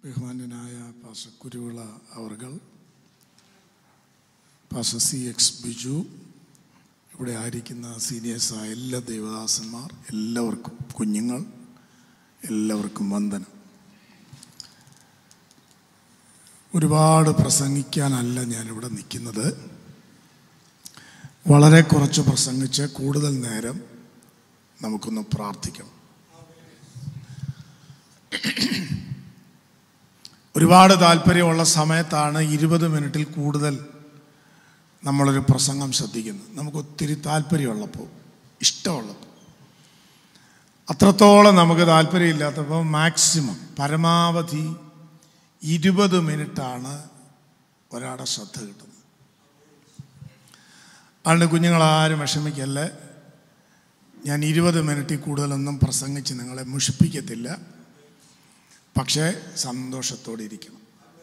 ബഹുമാന്യനായ പാസ കുരുവിള അവർകൾ പാസ C X Biju ഇവിടെ ആയിരിക്കുന്ന സീനിയേഴ്സായ എല്ലാ ദേവദാസന്മാർ എല്ലാവർക്കും കുഞ്ഞുങ്ങൾ എല്ലാവർക്കും വന്ദനം ഒരുപാട് പ്രസംഗിക്കാനല്ല ഞാനിവിടെ നിൽക്കുന്നത് വളരെ കുറച്ച് പ്രസംഗിച്ച് കൂടുതൽ നേരം നമുക്കൊന്ന് പ്രാർത്ഥിക്കണം ഒരുപാട് താല്പര്യമുള്ള സമയത്താണ് ഇരുപത് മിനിറ്റിൽ കൂടുതൽ നമ്മളൊരു പ്രസംഗം ശ്രദ്ധിക്കുന്നത് നമുക്ക് ഒത്തിരി താല്പര്യമുള്ളപ്പോൾ ഇഷ്ടമുള്ളപ്പോൾ അത്രത്തോളം നമുക്ക് താല്പര്യമില്ലാത്തപ്പോൾ മാക്സിമം പരമാവധി ഇരുപത് മിനിറ്റാണ് ഒരാളുടെ ശ്രദ്ധ കിട്ടുന്നത് അതുകൊണ്ട് കുഞ്ഞുങ്ങളാരും വിഷമിക്കല്ലേ ഞാൻ ഇരുപത് മിനിറ്റിൽ കൂടുതലൊന്നും പ്രസംഗിച്ച് നിങ്ങളെ മുഷിപ്പിക്കത്തില്ല പക്ഷേ സന്തോഷത്തോടെ ഇരിക്കണം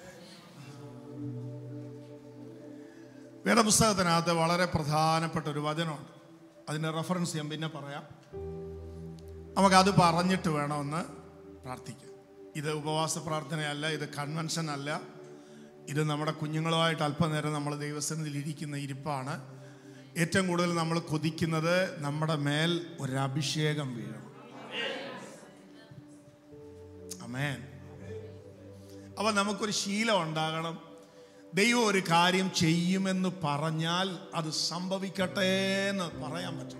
വേദപുസ്തകത്തിനകത്ത് വളരെ പ്രധാനപ്പെട്ട ഒരു വചനമുണ്ട് അതിൻ്റെ റെഫറൻസ് ഞാൻ പിന്നെ പറയാം നമുക്കത് പറഞ്ഞിട്ട് വേണമെന്ന് പ്രാർത്ഥിക്കാം ഇത് ഉപവാസ പ്രാർത്ഥനയല്ല ഇത് കൺവെൻഷൻ അല്ല ഇത് നമ്മുടെ കുഞ്ഞുങ്ങളുമായിട്ട് അല്പനേരം നമ്മൾ ദൈവസന്നിധിയിൽ ഇരിക്കുന്ന ഇരിപ്പാണ് ഏറ്റവും കൂടുതൽ നമ്മൾ കൊതിക്കുന്നത് നമ്മുടെ മേൽ ഒരു അഭിഷേകം വീഴണം അമേൻ അപ്പൊ നമുക്കൊരു ശീലം ഉണ്ടാകണം ദൈവം ഒരു കാര്യം ചെയ്യുമെന്ന് പറഞ്ഞാൽ അത് സംഭവിക്കട്ടെ എന്ന് പറയാൻ പറ്റും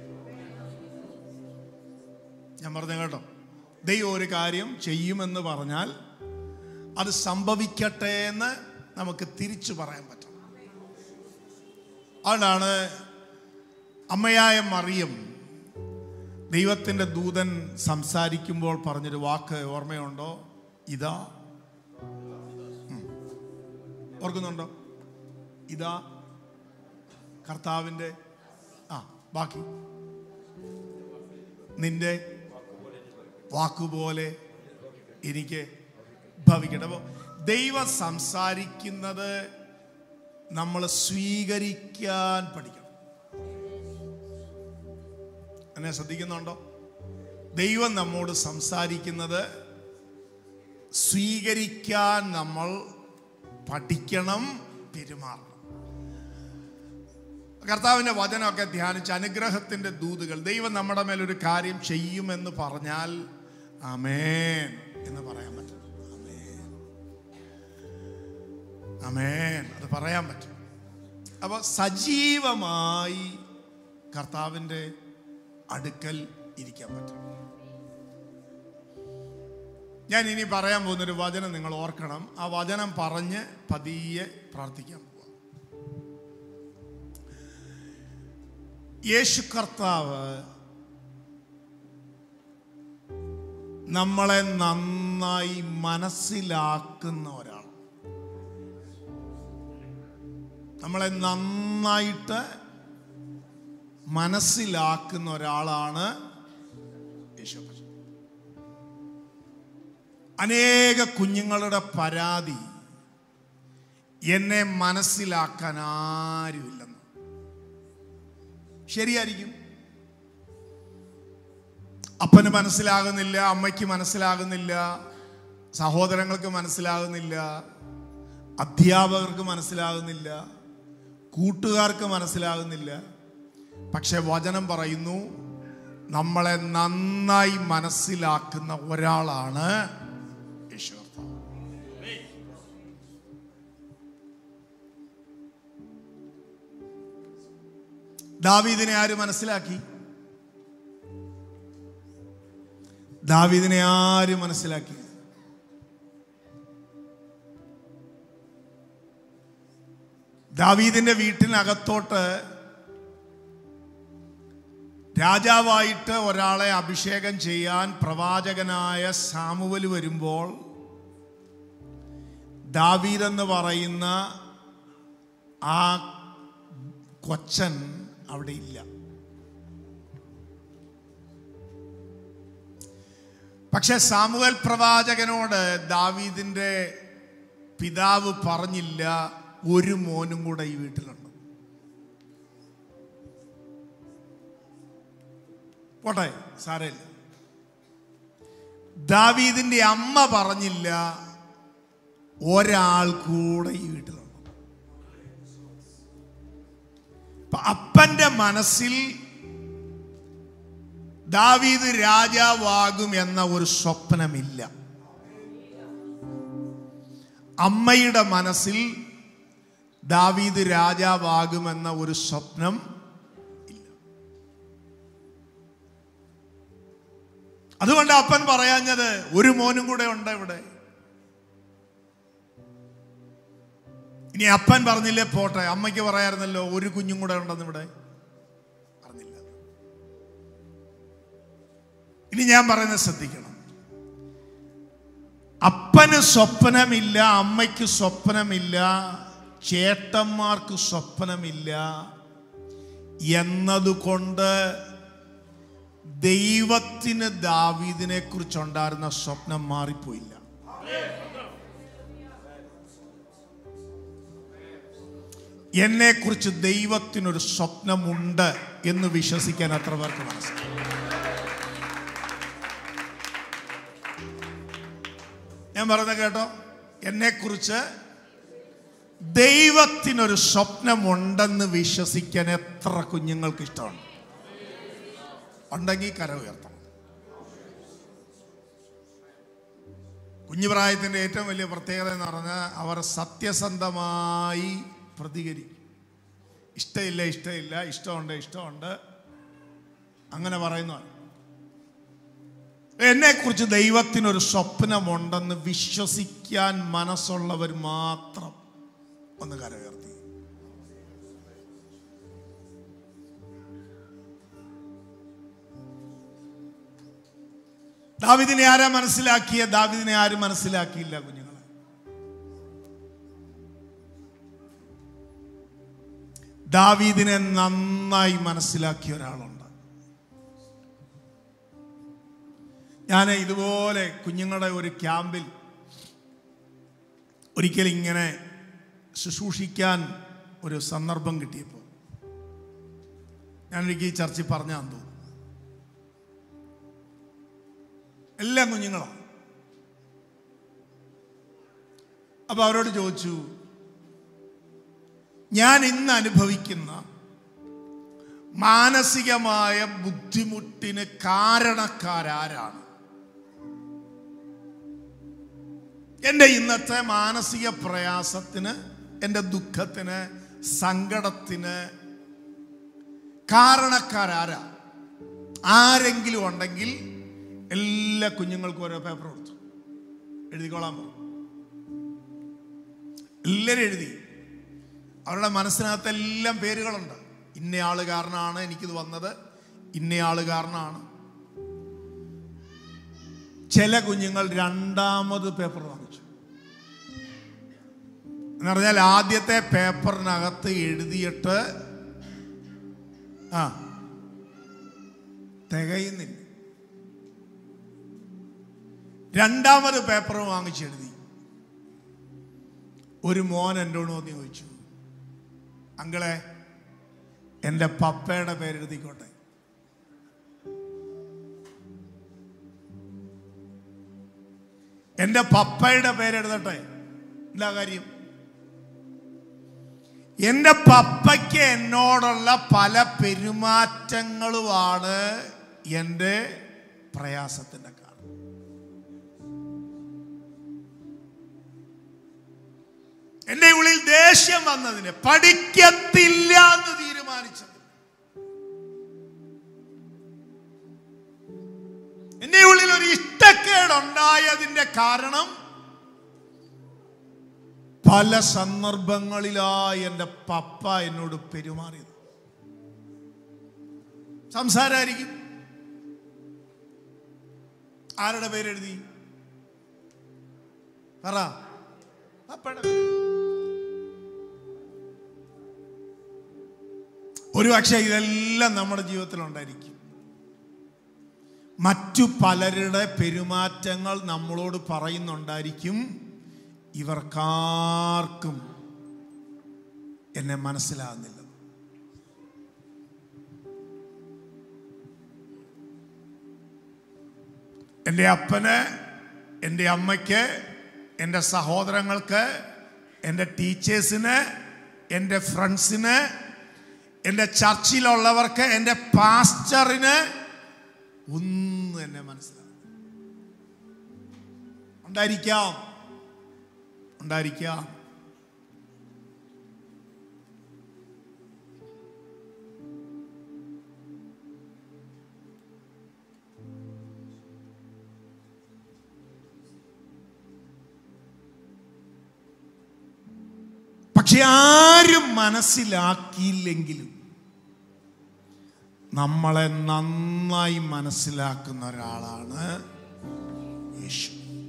ഞാൻ പറഞ്ഞു കേട്ടോ ദൈവം ഒരു കാര്യം ചെയ്യുമെന്ന് പറഞ്ഞാൽ അത് സംഭവിക്കട്ടെ എന്ന് നമുക്ക് തിരിച്ചു പറയാൻ പറ്റും അതുകൊണ്ടാണ് അമ്മയായ മറിയം ദൈവത്തിൻ്റെ ദൂതൻ സംസാരിക്കുമ്പോൾ പറഞ്ഞൊരു വാക്ക് ഓർമ്മയുണ്ടോ ഇതാ ഉം. ഓർക്കുന്നുണ്ടോ ഇതാ കർത്താവിൻ്റെ ആ ബാക്കി നിന്റെ വാക്കുപോലെ എനിക്ക് ഭവിക്കട്ടെ അപ്പോൾ ദൈവം സംസാരിക്കുന്നത് നമ്മൾ സ്വീകരിക്കാൻ പഠിക്കണം എന്നെ ശ്രദ്ധിക്കുന്നുണ്ടോ ദൈവം നമ്മോട് സംസാരിക്കുന്നത് സ്വീകരിക്കാൻ നമ്മൾ പഠിക്കണം പെരുമാറണം കർത്താവിൻ്റെ വചനമൊക്കെ ധ്യാനിച്ച് അനുഗ്രഹത്തിൻ്റെ ദൂതുകൾ ദൈവം നമ്മുടെ മേലൊരു കാര്യം ചെയ്യുമെന്ന് പറഞ്ഞാൽ അമേൻ എന്ന് പറയാൻ പറ്റും അമേൻ അമേൻ അത് പറയാൻ പറ്റും അപ്പോൾ സജീവമായി കർത്താവിൻ്റെ അടുക്കൽ ഇരിക്കാൻ പറ്റും ഞാൻ ഇനി പറയാൻ പോകുന്നൊരു വചനം നിങ്ങൾ ഓർക്കണം ആ വചനം പറഞ്ഞ് പതിയെ പ്രാർത്ഥിക്കാൻ പോവാം യേശു കർത്താവ് നമ്മളെ നന്നായി മനസ്സിലാക്കുന്ന ഒരാൾ നമ്മളെ നന്നായിട്ട് മനസ്സിലാക്കുന്ന ഒരാളാണ് യേശുപ്പൻ അനേക കുഞ്ഞുങ്ങളുടെ പരാതി എന്നെ മനസ്സിലാക്കാൻ ആരുമില്ലെന്ന് ശരിയായിരിക്കും അപ്പന് മനസ്സിലാകുന്നില്ല അമ്മയ്ക്ക് മനസ്സിലാകുന്നില്ല സഹോദരങ്ങൾക്ക് മനസ്സിലാകുന്നില്ല അധ്യാപകർക്ക് മനസ്സിലാകുന്നില്ല കൂട്ടുകാർക്ക് മനസ്സിലാകുന്നില്ല പക്ഷെ വചനം പറയുന്നു നമ്മളെ നന്നായി മനസ്സിലാക്കുന്ന ഒരാളാണ് യേശു കർത്താവ് ദാവീദിനെ ആര് മനസ്സിലാക്കി ദാവീദിനെ ആര് മനസ്സിലാക്കി ദാവീദിന്റെ വീട്ടിനകത്തോട്ട് രാജാവായിട്ട് ഒരാളെ അഭിഷേകം ചെയ്യാൻ പ്രവാചകനായ സാമുവൽ വരുമ്പോൾ ദാവീദ് എന്ന് പറയുന്ന ആ കൊച്ചൻ അവിടെ ഇല്ല പക്ഷെ സാമുവൽ പ്രവാചകനോട് ദാവീദിന്റെ പിതാവ് പറഞ്ഞില്ല ഒരു മോനും കൂടെ ഈ വീട്ടിലുണ്ട് പോട്ടെ സാരമില്ല ദാവീദിന്റെ അമ്മ പറഞ്ഞില്ല ഒരാൾ കൂടെ ഈ വീട്ടിലുണ്ട് അപ്പൊ അപ്പന്റെ മനസ്സിൽ ദാവീദ് രാജാവാകും എന്ന ഒരു സ്വപ്നമില്ല അമ്മയുടെ മനസ്സിൽ ദാവീദ് രാജാവാകുമെന്ന ഒരു സ്വപ്നം ഇല്ല അതുകൊണ്ട് അപ്പൻ പറയാഞ്ഞത് ഒരു മോനും കൂടെ ഉണ്ട് ഇവിടെ ഇനി അപ്പൻ പറഞ്ഞില്ലേ പോട്ടെ അമ്മയ്ക്ക് പറയായിരുന്നല്ലോ ഒരു കുഞ്ഞും കൂടെ ഉണ്ടെന്ന് ഇവിടെ പറഞ്ഞില്ല ഇനി ഞാൻ പറയുന്നത് ശ്രദ്ധിക്കണം അപ്പന് സ്വപ്നമില്ല അമ്മയ്ക്ക് സ്വപ്നമില്ല ചേട്ടന്മാർക്ക് സ്വപ്നമില്ല എന്നതുകൊണ്ട് ദൈവത്തിന് ദാവീദിനെ കുറിച്ചുണ്ടായിരുന്ന സ്വപ്നം മാറിപ്പോയില്ല എന്നെ കുറിച്ച് ദൈവത്തിനൊരു സ്വപ്നമുണ്ട് എന്ന് വിശ്വസിക്കാൻ അത്ര പേർക്ക് മനസ്സിലായി ഞാൻ പറഞ്ഞ കേട്ടോ എന്നെക്കുറിച്ച് ദൈവത്തിനൊരു സ്വപ്നമുണ്ടെന്ന് വിശ്വസിക്കാൻ എത്ര കുഞ്ഞുങ്ങൾക്ക് ഇഷ്ടമാണ് ഉണ്ടെങ്കിൽ കര ഉയർത്തണം കുഞ്ഞുപ്രായത്തിൻ്റെ ഏറ്റവും വലിയ പ്രത്യേകത എന്ന് പറഞ്ഞാൽ അവർ സത്യസന്ധമായി പ്രതികരിക്കും ഇഷ്ടമില്ല ഇഷ്ടമില്ല ഇഷ്ടമുണ്ട് ഇഷ്ടമുണ്ട് അങ്ങനെ പറയുന്നതാണ് എന്നെക്കുറിച്ച് ദൈവത്തിനൊരു സ്വപ്നമുണ്ടെന്ന് വിശ്വസിക്കാൻ മനസ്സുള്ളവർ മാത്രം ഒന്ന് കരയുയർത്തി ദാവിദിനെ ആരാ മനസ്സിലാക്കിയ ദാവിദിനെ ആരും മനസ്സിലാക്കിയില്ല കുഞ്ഞുങ്ങളെ ദാവീദിനെ നന്നായി മനസ്സിലാക്കിയ ഒരാളുണ്ട് ഞാൻ ഇതുപോലെ കുഞ്ഞുങ്ങളുടെ ഒരു ക്യാമ്പിൽ ഒരിക്കൽ ഇങ്ങനെ ശുശ്രൂഷിക്കാൻ ഒരു സന്ദർഭം കിട്ടിയപ്പോൾ ഞാനൊരിക്കൽ ഈ ചർച്ചിൽ പറഞ്ഞാന്ന് തോന്നുന്നു എല്ലാം കുഞ്ഞുങ്ങളാണ് അപ്പൊ അവരോട് ചോദിച്ചു ഞാൻ ഇന്ന് അനുഭവിക്കുന്ന മാനസികമായ ബുദ്ധിമുട്ടിന് കാരണക്കാരാരാണ് എൻ്റെ ഇന്നത്തെ മാനസിക പ്രയാസത്തിന് എൻ്റെ ദുഃഖത്തിന് സങ്കടത്തിന് കാരണക്കാരാരാ ആരെങ്കിലും ഉണ്ടെങ്കിൽ എല്ലാ കുഞ്ഞുങ്ങൾക്കും ഓരോ പേപ്പർ കൊടുത്തു എഴുതിക്കോളാൻ പറഞ്ഞു എല്ലാവരും എഴുതി അവരുടെ മനസ്സിനകത്ത് എല്ലാം പേരുകളുണ്ട് ഇന്നയാള് കാരണമാണ് എനിക്കിത് വന്നത് ഇന്നയാള് കാരണമാണ് ചില കുഞ്ഞുങ്ങൾ രണ്ടാമത് പേപ്പർ വാങ്ങിച്ചു എന്ന് പറഞ്ഞാൽ ആദ്യത്തെ പേപ്പറിനകത്ത് എഴുതിയിട്ട് ആ തികയുന്നില്ല രണ്ടാമത് പേപ്പർ വാങ്ങിച്ചെഴുതി ഒരു മോൻ എന്നോട് വന്ന് ചോദിച്ചു അങ്കളെ എൻ്റെ പപ്പയുടെ പേരെഴുതിക്കോട്ടെ എൻ്റെ പപ്പയുടെ പേരെഴുതട്ടെ എന്താ കാര്യം എൻ്റെ പപ്പയ്ക്ക് എന്നോടുള്ള പല പെരുമാറ്റങ്ങളുമാണ് എൻ്റെ പ്രയാസത്തിൻ്റെ കാരണം എൻ്റെ ഉള്ളിൽ ദേഷ്യം വന്നതിന് പഠിക്കത്തില്ല എന്ന് തീരുമാനിച്ചത് എൻ്റെ ഉള്ളിൽ ഒരു ഇഷ്ടക്കേടുണ്ടായതിന്റെ കാരണം പല സന്ദർഭങ്ങളിലായി എൻ്റെ പപ്പ എന്നോട് പെരുമാറിയത് സംസാരമായിരിക്കും ആരുടെ പേരെഴുതി പറ പപ്പയുടെ പേര്. ഒരു പക്ഷേ ഇതെല്ലാം നമ്മുടെ ജീവിതത്തിൽ ഉണ്ടായിരിക്കും മറ്റു പലരുടെ പെരുമാറ്റങ്ങൾ നമ്മളോട് പറയുന്നുണ്ടായിരിക്കും ഇവർക്കാർക്കും എന്നെ മനസ്സിലാകുന്നില്ല എൻ്റെ അപ്പന് എൻ്റെ അമ്മയ്ക്ക് എൻ്റെ സഹോദരങ്ങൾക്ക് എൻ്റെ ടീച്ചേഴ്സിന് എൻ്റെ ഫ്രണ്ട്സിന് എൻ്റെ ചർച്ചിലുള്ളവർക്ക് എൻ്റെ പാസ്റ്ററിന് ഒന്നും എന്നെ മനസ്സിലാവും ഉണ്ടായിരിക്കാം ഉണ്ടായിരിക്കാം പക്ഷെ ആരും മനസ്സിലാക്കിയില്ലെങ്കിലും നമ്മളെ നന്നായി മനസ്സിലാക്കുന്ന ഒരാളാണ് യേശു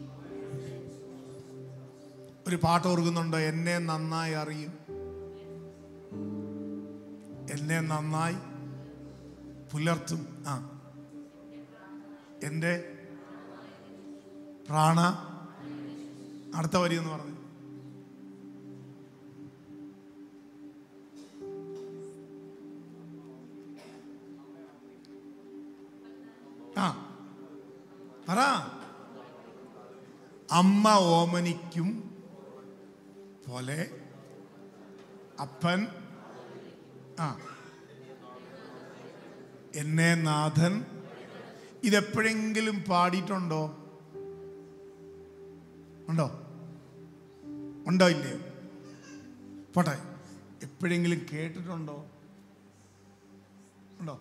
ഒരു പാട്ട് ഓർക്കുന്നുണ്ട് എന്നെ നന്നായി അറിയും എന്നെ നന്നായി പുലർത്തും ആ എൻ്റെ പ്രാണ അടുത്ത വരി എന്ന് പറഞ്ഞു ആ പറ അമ്മ ഓമനിക്കും പോലെ അപ്പൻ ആ എന്നെ നാഥൻ ഇതെപ്പോഴെങ്കിലും പാടിയിട്ടുണ്ടോ ഉണ്ടോ ഉണ്ടോ ഇല്ലയോ പോട്ടെ എപ്പോഴെങ്കിലും കേട്ടിട്ടുണ്ടോ ഉണ്ടോ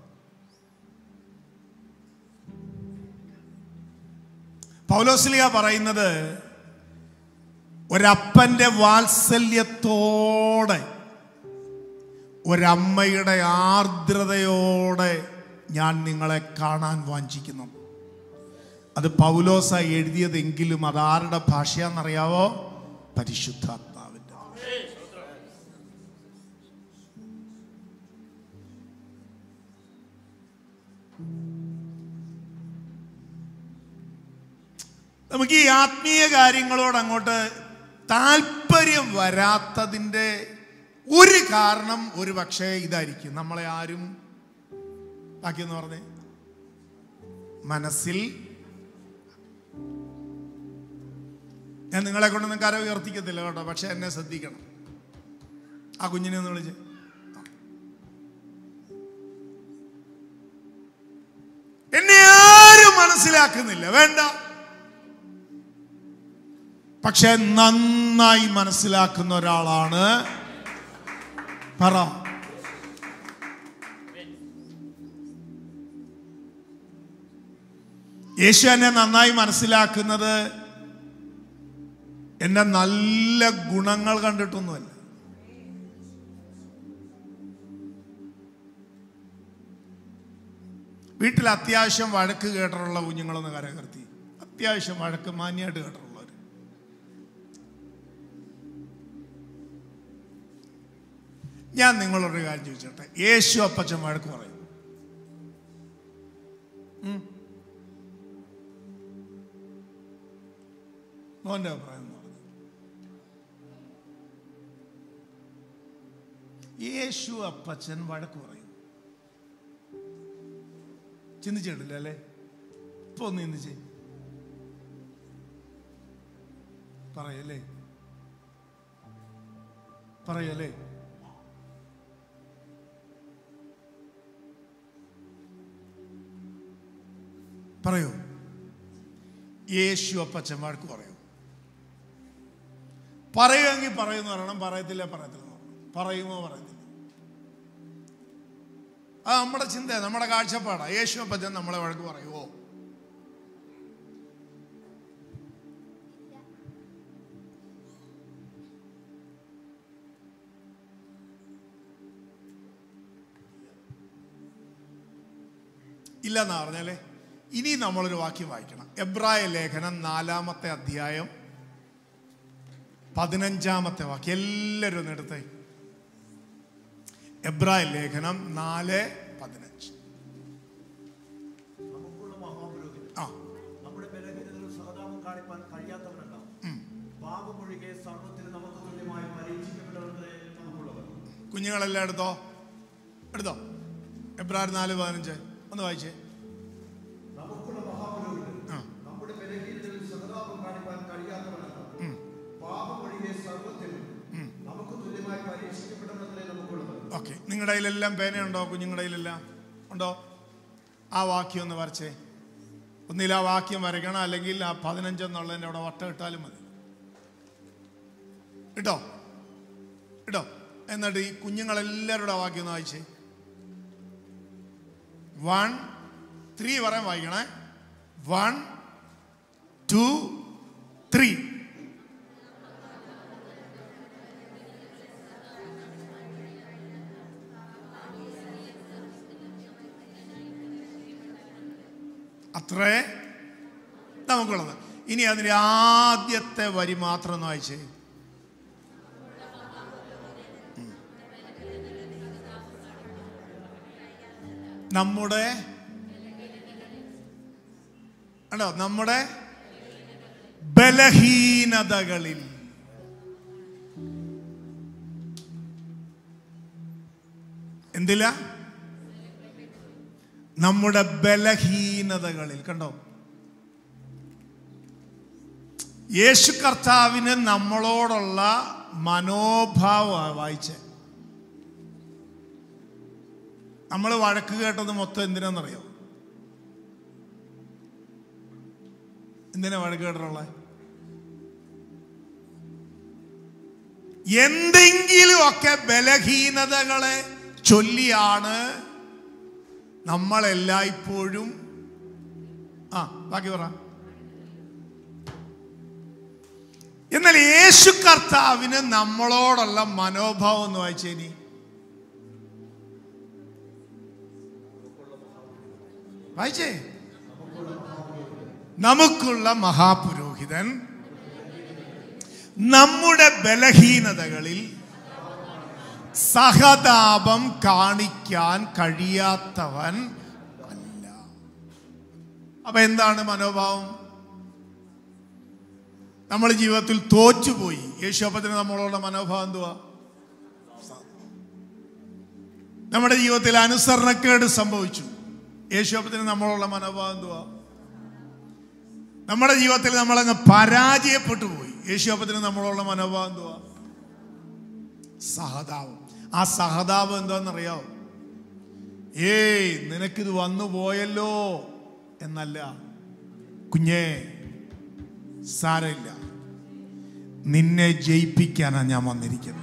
പൗലോസ്ലിയ പറയുന്നത് ഒരപ്പന്റെ വാത്സല്യത്തോടെ ഒരമ്മയുടെ ആർദ്രതയോടെ ഞാൻ നിങ്ങളെ കാണാൻ വാഞ്ചിക്കുന്നു അത് പൗലോസ എഴുതിയതെങ്കിലും അതാരുടെ ഭാഷയാണെന്നറിയാവോ പരിശുദ്ധാത്മാവിന്റെ ഭാഷ നമുക്ക് ഈ ആത്മീയ കാര്യങ്ങളോട് അങ്ങോട്ട് താല്പര്യം വരാത്തതിൻ്റെ ഒരു കാരണം ഒരു പക്ഷേ ഇതായിരിക്കും നമ്മളെ ആരും ബാക്കിയെന്ന് പറഞ്ഞേ മനസ്സിൽ ഞാൻ നിങ്ങളെ കൊണ്ട് നിങ്ങൾക്ക് ആരോ ഉയർത്തിക്കത്തില്ല കേട്ടോ പക്ഷെ എന്നെ ശ്രദ്ധിക്കണം ആ കുഞ്ഞിനെ ഒന്ന് വിളിച്ച് എന്നെ ആരും മനസ്സിലാക്കുന്നില്ല വേണ്ട പക്ഷെ നന്നായി മനസ്സിലാക്കുന്ന ഒരാളാണ് പറ യേശു എന്നെ നന്നായി മനസ്സിലാക്കുന്നത് എന്റെ നല്ല ഗുണങ്ങൾ കണ്ടിട്ടൊന്നുമല്ല വീട്ടിൽ അത്യാവശ്യം വഴക്ക് കേട്ടിട്ടുള്ള കുഞ്ഞുങ്ങളൊന്ന് കരകർത്തി അത്യാവശ്യം വഴക്ക് മാന്യമായിട്ട് കേട്ടിട്ടുള്ളവർ ഞാൻ നിങ്ങളൊരു കാര്യം ചോദിച്ചോട്ടെ യേശു അപ്പച്ചൻ വഴക്ക് പറയും ഉം. മോന്റെ അഭിപ്രായം എന്ന് പറഞ്ഞു യേശു അപ്പച്ചൻ വഴക്ക് പറയും ചിന്തിച്ചിട്ടില്ല അല്ലേ ഇപ്പൊ ഒന്ന് ചിന്തിച്ചേ പറയല്ലേ പറയല്ലേ പറയൂ യേശു അപ്പച്ചൻ വഴക്ക് പറയൂ പറയുമെങ്കിൽ പറയുമെന്ന് പറയണം പറയത്തില്ല പറയത്തില്ല എന്ന് പറയണം. പറയുമോ പറയത്തില്ല അത് നമ്മുടെ ചിന്ത നമ്മുടെ കാഴ്ചപ്പാടാ യേശു അപ്പച്ചൻ നമ്മളെ വഴക്ക് പറയുമോ ഇല്ലെന്നാ പറഞ്ഞാലേ ഇനി നമ്മളൊരു വാക്യം വായിക്കണം എബ്രായ ലേഖനം നാലാമത്തെ അധ്യായം പതിനഞ്ചാമത്തെ വാക്യം എല്ലാവരും ഒന്ന് എടുത്തേ എബ്രായ ലേഖനം നാല് പതിനഞ്ച് നമുക്കുള്ള മഹാപുരോഹിതൻ ആ നമ്മുടെ ബലഹീനതകൾ സഹതാപം കാണിപ്പാൻ കഴിയാത്തവരല്ല പാപമൊഴികെ സർവത്തിന് നമുക്ക് തുല്യമായി പരീക്ഷിക്കപ്പെട്ടവർക്ക് നമുക്കുള്ളവർ കുഞ്ഞുങ്ങളെല്ലാം എടുത്തോ എടുത്തോ എബ്രായർ നാല് പതിനഞ്ച് ഒന്ന് വായിച്ചേ നമുക്കുള്ള മഹാപുരോഹിതൻ ആ നമ്മുടെ ബലഹീനതകൾ സഹതാപം കാണിപ്പാൻ കഴിയാത്തവരല്ല നിങ്ങളുടെ കയ്യിലെല്ലാം പേനയുണ്ടോ കുഞ്ഞുങ്ങളുടെ കയ്യിലെല്ലാം ഉണ്ടോ ആ വാക്യം ഒന്ന് വരച്ചേ ഒന്നിൽ ആ വാക്യം വരയ്ക്കണം അല്ലെങ്കിൽ ആ പതിനഞ്ചെന്നുള്ളതിൻ്റെ അവിടെ വട്ടം ഇട്ടാലും മതി ഇട്ടോ ഇട്ടോ എന്നിട്ട് ഈ കുഞ്ഞുങ്ങളെല്ലാവരുടെ ആ വാക്യം ഒന്ന് വായിച്ചേ വൺ ത്രീ പറയാൻ വായിക്കണേ വൺ ടു ത്രീ അത്രേ നമുക്കുള്ളത് ഇനി അതിൻ്റെ ആദ്യത്തെ വരി മാത്രം ഒന്ന് വായിച്ചേ ഉം. നമ്മുടെ കണ്ടോ നമ്മുടെ ബലഹീനതകളിൽ എന്തില്ല നമ്മുടെ ബലഹീനതകളിൽ കണ്ടോ യേശു കർത്താവിന് നമ്മളോടുള്ള മനോഭാവ വായിച്ചേ നമ്മൾ വഴക്ക് കേട്ടത് മൊത്തം എന്തിനാണെന്നറിയോ എന്തിനാ വഴക്ക് കേട്ടിട്ടുള്ളത് എന്തെങ്കിലുമൊക്കെ ബലഹീനതകളെ ചൊല്ലിയാണ് നമ്മളെല്ലായ്പ്പോഴും ആ ബാക്കി പറ എന്നാൽ യേശു കർത്താവിന് നമ്മളോടുള്ള മനോഭാവം എന്ന് വായിച്ചേനി വായിച്ചേ നമുക്കുള്ള മഹാപുരോഹിതൻ നമ്മുടെ ബലഹീനതകളിൽ സഹതാപം കാണിക്കാൻ കഴിയാത്തവൻ അല്ല അപ്പൊ എന്താണ് മനോഭാവം നമ്മൾ ജീവിതത്തിൽ തോറ്റുപോയി യേശോപ്പത്തിന് നമ്മളോടുള്ള മനോഭാവം എന്തുവാ നമ്മുടെ ജീവിതത്തിൽ അനുസരണക്കേട് സംഭവിച്ചു യേശോപ്പത്തിന് നമ്മളോടുള്ള മനോഭാവം എന്തുവാ നമ്മുടെ ജീവിതത്തിൽ നമ്മളങ്ങ് പരാജയപ്പെട്ടു പോയി യേശോപ്പത്തിന് നമ്മളോടുള്ള മനോഭാവം എന്തുവാ സഹതാപം ആ സഹതാപം എന്താണെന്നറിയാവോ ഏയ് നിനക്കിത് വന്നു പോയല്ലോ എന്നല്ല കുഞ്ഞേ സാരമില്ല നിന്നെ ജയിപ്പിക്കാനാണ് ഞാൻ വന്നിരിക്കുന്നത്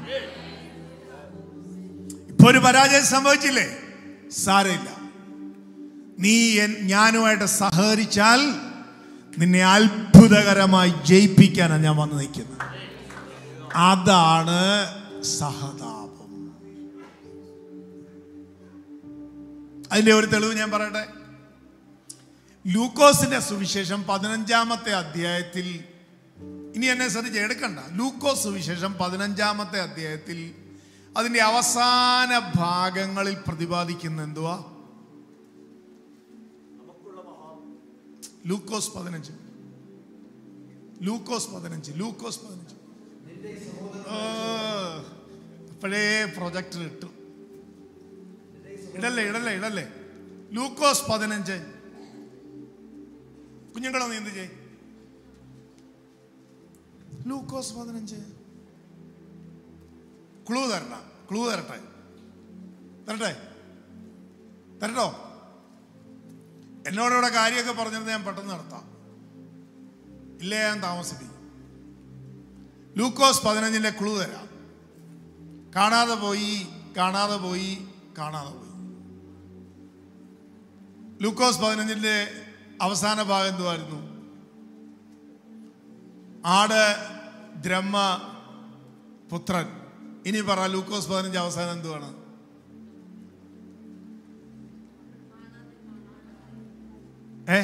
ഇപ്പൊ ഒരു പരാജയം സംഭവിച്ചില്ലേ സാരമില്ല നീ എൻ- ഞാനുമായിട്ട് സഹകരിച്ചാൽ നിന്നെ അത്ഭുതകരമായി ജയിപ്പിക്കാനാണ് ഞാൻ വന്ന് നിൽക്കുന്നത് അതാണ് സഹതാപം അതിന്റെ ഒരു തെളിവ് ഞാൻ പറയട്ടെ ലൂക്കോസിന്റെ സുവിശേഷം പതിനഞ്ചാമത്തെ അധ്യായത്തിൽ ഇനി എന്നെ ശ്രദ്ധിച്ച് എടുക്കണ്ട ലൂക്കോസ് സുവിശേഷം പതിനഞ്ചാമത്തെ അധ്യായത്തിൽ അതിന്റെ അവസാന ഭാഗങ്ങളിൽ പ്രതിപാദിക്കുന്ന എന്തുവാ ലൂക്കോസ് പതിനഞ്ച് ലൂക്കോസ് പതിനഞ്ച് ലൂക്കോസ് പതിനഞ്ച് ഓ, അപ്പോഴേ പ്രൊജക്ടർ ഇട്ടു ഇടല്ലേ ഇടല്ലേ ഇടല്ലേ ലൂക്കോസ് പതിനഞ്ച് കുഞ്ഞുങ്ങളെ നീ എന്ത് ചെയ് ലൂക്കോസ് പതിനഞ്ച് ക്ലൂ തരണം ക്ലൂ തരട്ടെ തരട്ടെ തരട്ടോ എന്നോടിവിടെ കാര്യമൊക്കെ പറഞ്ഞിരുന്നത് ഞാൻ പെട്ടെന്ന് നടത്താം ഇല്ലേ ഞാൻ താമസിപ്പിക്കും ലൂക്കോസ് പതിനഞ്ചിന്റെ ക്ലൂ തരാം കാണാതെ പോയി കാണാതെ പോയി കാണാതെ പോയി ലൂക്കോസ് പതിനഞ്ചിന്റെ അവസാന ഭാഗം എന്തുമായിരുന്നു ആട് ദ്രഹ്മ പുത്രൻ ഇനി പറ ലൂക്കോസ് പതിനഞ്ച് അവസാനം എന്തുവാണ് ഏ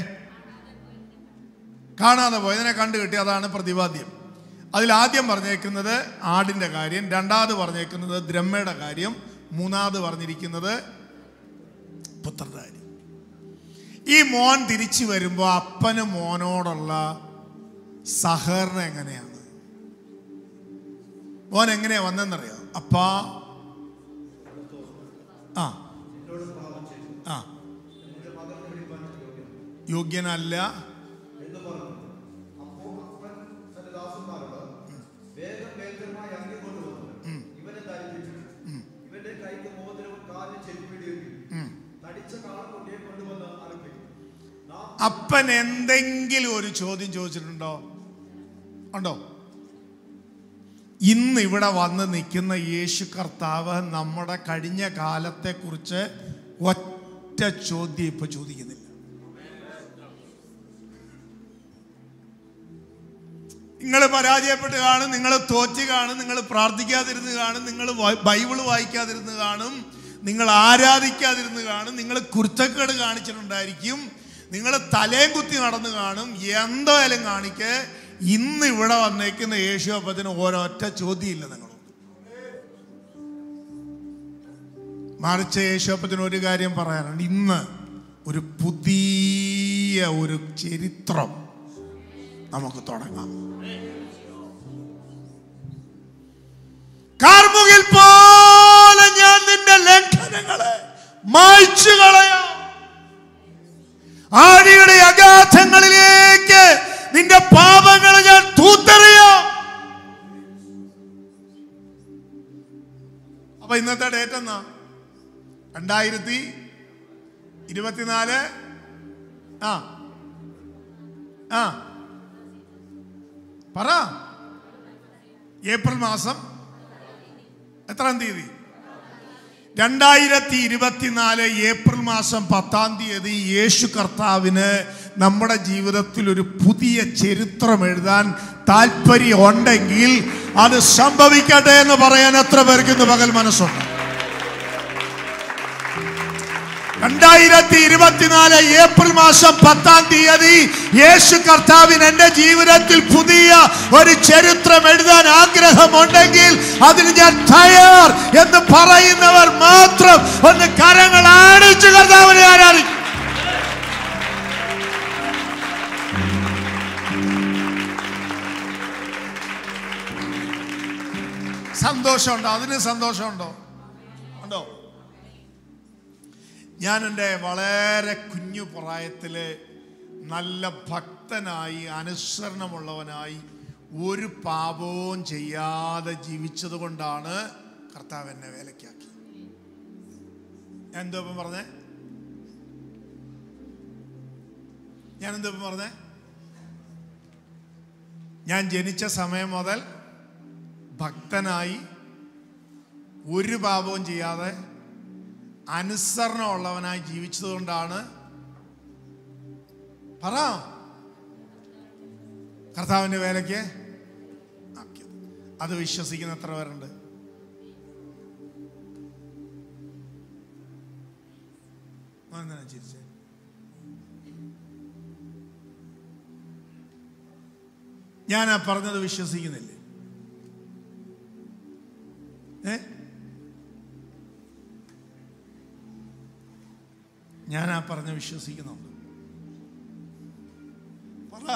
കാണാതെ പോയതിനെ കണ്ടു കിട്ടി അതാണ് പ്രതിപാദ്യം അതിൽ ആദ്യം പറഞ്ഞേക്കുന്നത് ആടിന്റെ കാര്യം രണ്ടാമത് പറഞ്ഞേക്കുന്നത് ദ്രഹ്മയുടെ കാര്യം മൂന്നാമത് പറഞ്ഞിരിക്കുന്നത് പുത്രന്റെ കാര്യം ഈ മോൻ തിരിച്ചു വരുമ്പോൾ അപ്പന് മോനോടുള്ള സഹകരണം എങ്ങനെയാണ് മോൻ എങ്ങനെയാ വന്നെന്നറിയോ അപ്പാ ആ ആ യോഗ്യനല്ല വേഗം വേഗമായി അങ്ങി കൊണ്ടുവന്നു ഇവനെ ധരിപ്പിച്ചു ഇവന്റെ കൈക്ക് മോതിരവും അപ്പൻ എന്തെങ്കിലും ഒരു ചോദ്യം ചോദിച്ചിട്ടുണ്ടോ ഉണ്ടോ ഇന്ന് ഇവിടെ വന്ന് നിൽക്കുന്ന യേശു കർത്താവ് നമ്മുടെ കഴിഞ്ഞ കാലത്തെക്കുറിച്ച് ഒറ്റ ചോദ്യം ഇപ്പൊ ചോദിക്കുന്നില്ല നിങ്ങൾ പരാജയപ്പെട്ട് കാണും നിങ്ങൾ തോറ്റ് കാണും നിങ്ങൾ പ്രാർത്ഥിക്കാതിരുന്ന് കാണും നിങ്ങൾ ബൈബിള് വായിക്കാതിരുന്ന് കാണും നിങ്ങൾ ആരാധിക്കാതിരുന്ന് കാണും നിങ്ങൾ കുരുത്തക്കേട് കാണിച്ചിട്ടുണ്ടായിരിക്കും നിങ്ങൾ തലയും കുത്തി നടന്ന് കാണും എന്തായാലും കാണിക്ക് ഇന്ന് ഇവിടെ വന്നേക്കുന്ന യേശു അപ്പത്തിന് ഒരൊറ്റ ചോദ്യമില്ല നിങ്ങൾ മറിച്ച് യേശു അപ്പത്തിന് ഒരു കാര്യം പറയാനുണ്ട് ഇന്ന് ഒരു പുതിയ ഒരു ചരിത്രം നമുക്ക് തുടങ്ങാം കാർമുകിൽ പോലെ ഞാൻ നിന്റെ ലംഘനങ്ങളെ മായ്ച്ചു കളയാം ആഴിയുടെ അഗാധങ്ങളിലേക്ക് നിന്റെ പാപങ്ങളെ ഞാൻ തൂത്തെറിയാം അപ്പൊ ഇന്നത്തെ ഡേറ്റ് എന്നാ രണ്ടായിരത്തി ഇരുപത്തിനാല് ആ ആ പറ ഏപ്രിൽ മാസം എത്രാം തീയതി രണ്ടായിരത്തി ഇരുപത്തിനാല് ഏപ്രിൽ മാസം പത്താം തീയതി യേശു കർത്താവിന് നമ്മുടെ ജീവിതത്തിൽ ഒരു പുതിയ ചരിത്രം എഴുതാൻ താല്പര്യം ഉണ്ടെങ്കിൽ അത് സംഭവിക്കട്ടെ എന്ന് പറയാൻ എത്ര പേർക്ക് ഇന്ന് പകൽ മനസ്സുണ്ട് രണ്ടായിരത്തി ഇരുപത്തിനാല് ഏപ്രിൽ മാസം പത്താം തീയതി യേശു കർത്താവിന് എന്റെ ജീവിതത്തിൽ പുതിയ ഒരു ചരിത്രം എഴുതാൻ ആഗ്രഹമുണ്ടെങ്കിൽ അതിന് ഞാൻ തയ്യാർ എന്ന് പറയുന്നവർ മാത്രം ഒന്ന് കരങ്ങൾ ആണിച്ച് കർത്താവിനെ ആരാധിക്കും സന്തോഷമുണ്ടോ അതിന് സന്തോഷമുണ്ടോ ഉണ്ടോ ഞാൻ എൻ്റെ വളരെ കുഞ്ഞു പ്രായത്തില് നല്ല ഭക്തനായി അനുസരണമുള്ളവനായി ഒരു പാപവും ചെയ്യാതെ ജീവിച്ചത് കൊണ്ടാണ് കർത്താവ് എന്നെ വേലക്കാക്കി ഞാൻ എന്തോ ഇപ്പം പറഞ്ഞേ ഞാൻ എന്തോ ഇപ്പം പറഞ്ഞേ ഞാൻ ജനിച്ച സമയം മുതൽ ഭക്തനായി ഒരു പാപവും ചെയ്യാതെ അനുസരണമുള്ളവനായി ജീവിച്ചതുകൊണ്ടാണ് പറ കർത്താവിൻ്റെ വേലയ്ക്ക് ആക്കിയത് അത് വിശ്വസിക്കുന്ന എത്ര പേരുണ്ട് അതെന്തിനാ ചിരിച്ചേ ഞാൻ ആ പറഞ്ഞത് വിശ്വസിക്കുന്നില്ലേ ഏ ഞാൻ ആ പറഞ്ഞ വിശ്വസിക്കുന്നുണ്ട് പറ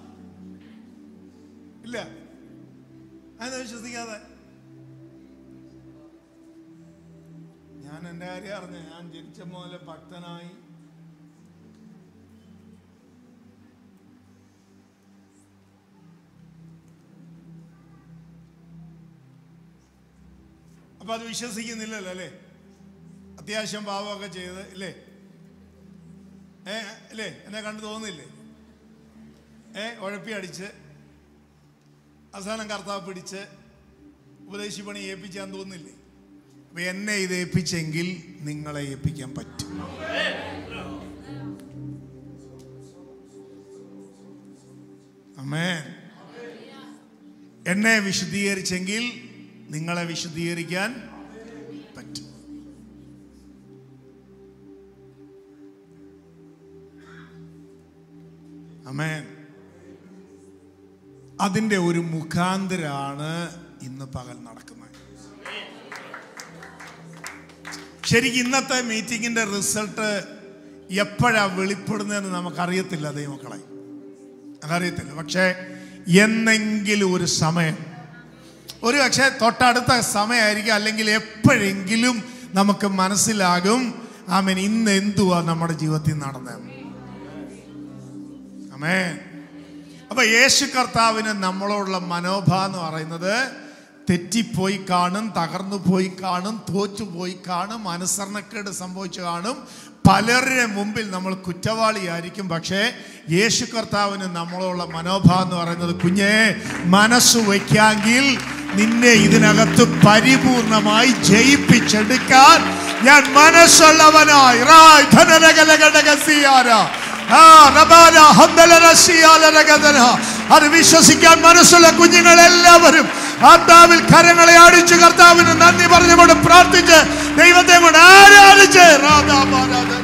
ഇല്ല അതെന്താ വിശ്വസിക്കാതെ ഞാൻ എൻ്റെ കാര്യം അറിഞ്ഞ ഞാൻ ജനിച്ച മുതൽ ഭക്തനായി അപ്പൊ അത് വിശ്വസിക്കുന്നില്ലല്ലോ അല്ലേ അത്യാവശ്യം പാവമൊക്കെ ചെയ്ത് ഇല്ലേ ഏ അല്ലേ എന്നെ കണ്ടു തോന്നുന്നില്ലേ ഏ ഉഴപ്പി അടിച്ച് അവസാനം കർത്താവ് പിടിച്ച് ഉപദേശി പണി ഏൽപ്പിച്ചാൻ തോന്നില്ലേ അപ്പൊ എന്നെ ഇത് ഏൽപ്പിച്ചെങ്കിൽ നിങ്ങളെ ഏൽപ്പിക്കാൻ പറ്റും അമ്മേ എന്നെ വിശുദ്ധീകരിച്ചെങ്കിൽ നിങ്ങളെ വിശുദ്ധീകരിക്കാൻ പറ്റും അമേൻ അതിൻ്റെ ഒരു മുഖാന്തരാണ് ഇന്ന് പകൽ നടക്കുന്നത് ശരിക്കും ഇന്നത്തെ മീറ്റിങ്ങിന്റെ റിസൾട്ട് എപ്പോഴാ വെളിപ്പെടുന്നതെന്ന് നമുക്കറിയത്തില്ല ദൈവമക്കളെ അതറിയത്തില്ല പക്ഷേ എന്നെങ്കിലും ഒരു സമയം ഒരു പക്ഷേ തൊട്ടടുത്ത സമയമായിരിക്കും അല്ലെങ്കിൽ എപ്പോഴെങ്കിലും നമുക്ക് മനസ്സിലാകും ആമേൻ ഇന്ന് എന്തുവാ നമ്മുടെ ജീവിതത്തിൽ നടന്നത് അമേ അപ്പൊ യേശു കർത്താവിന് നമ്മളോടുള്ള മനോഭാവം എന്ന് പറയുന്നത് തെറ്റിപ്പോയി കാണും തകർന്നു പോയി കാണും തോറ്റുപോയി കാണും അനുസരണക്കേട് സംഭവിച്ചു കാണും പലരുടെ മുമ്പിൽ നമ്മൾ കുറ്റവാളിയായിരിക്കും പക്ഷേ യേശു കർത്താവിന് നമ്മളോടുള്ള മനോഭാവം എന്ന് പറയുന്നത് കുഞ്ഞെ മനസ്സ് വയ്ക്കാമെങ്കിൽ നിന്നെ ഇതിനകത്ത് പരിപൂർണമായി ജയിപ്പിച്ചെടുക്കാൻ ഞാൻ മനസ്സുള്ളവനായി റായ് ധനരകലകടകസിയാര. ആ, റബാല ഹന്തലരസിയാലരകതന. അത് വിശ്വസിക്കാൻ മനസ്സുള്ള കുഞ്ഞുങ്ങൾ എല്ലാവരും ആത്മാവിൽ കരങ്ങളെ അടിച്ചു കർത്താവിന് നന്ദി പറഞ്ഞുകൊണ്ട് പ്രാർത്ഥിച്ച് ദൈവത്തെ കൊണ്ട് ആരാധിച്ച് രാധാമാരാധന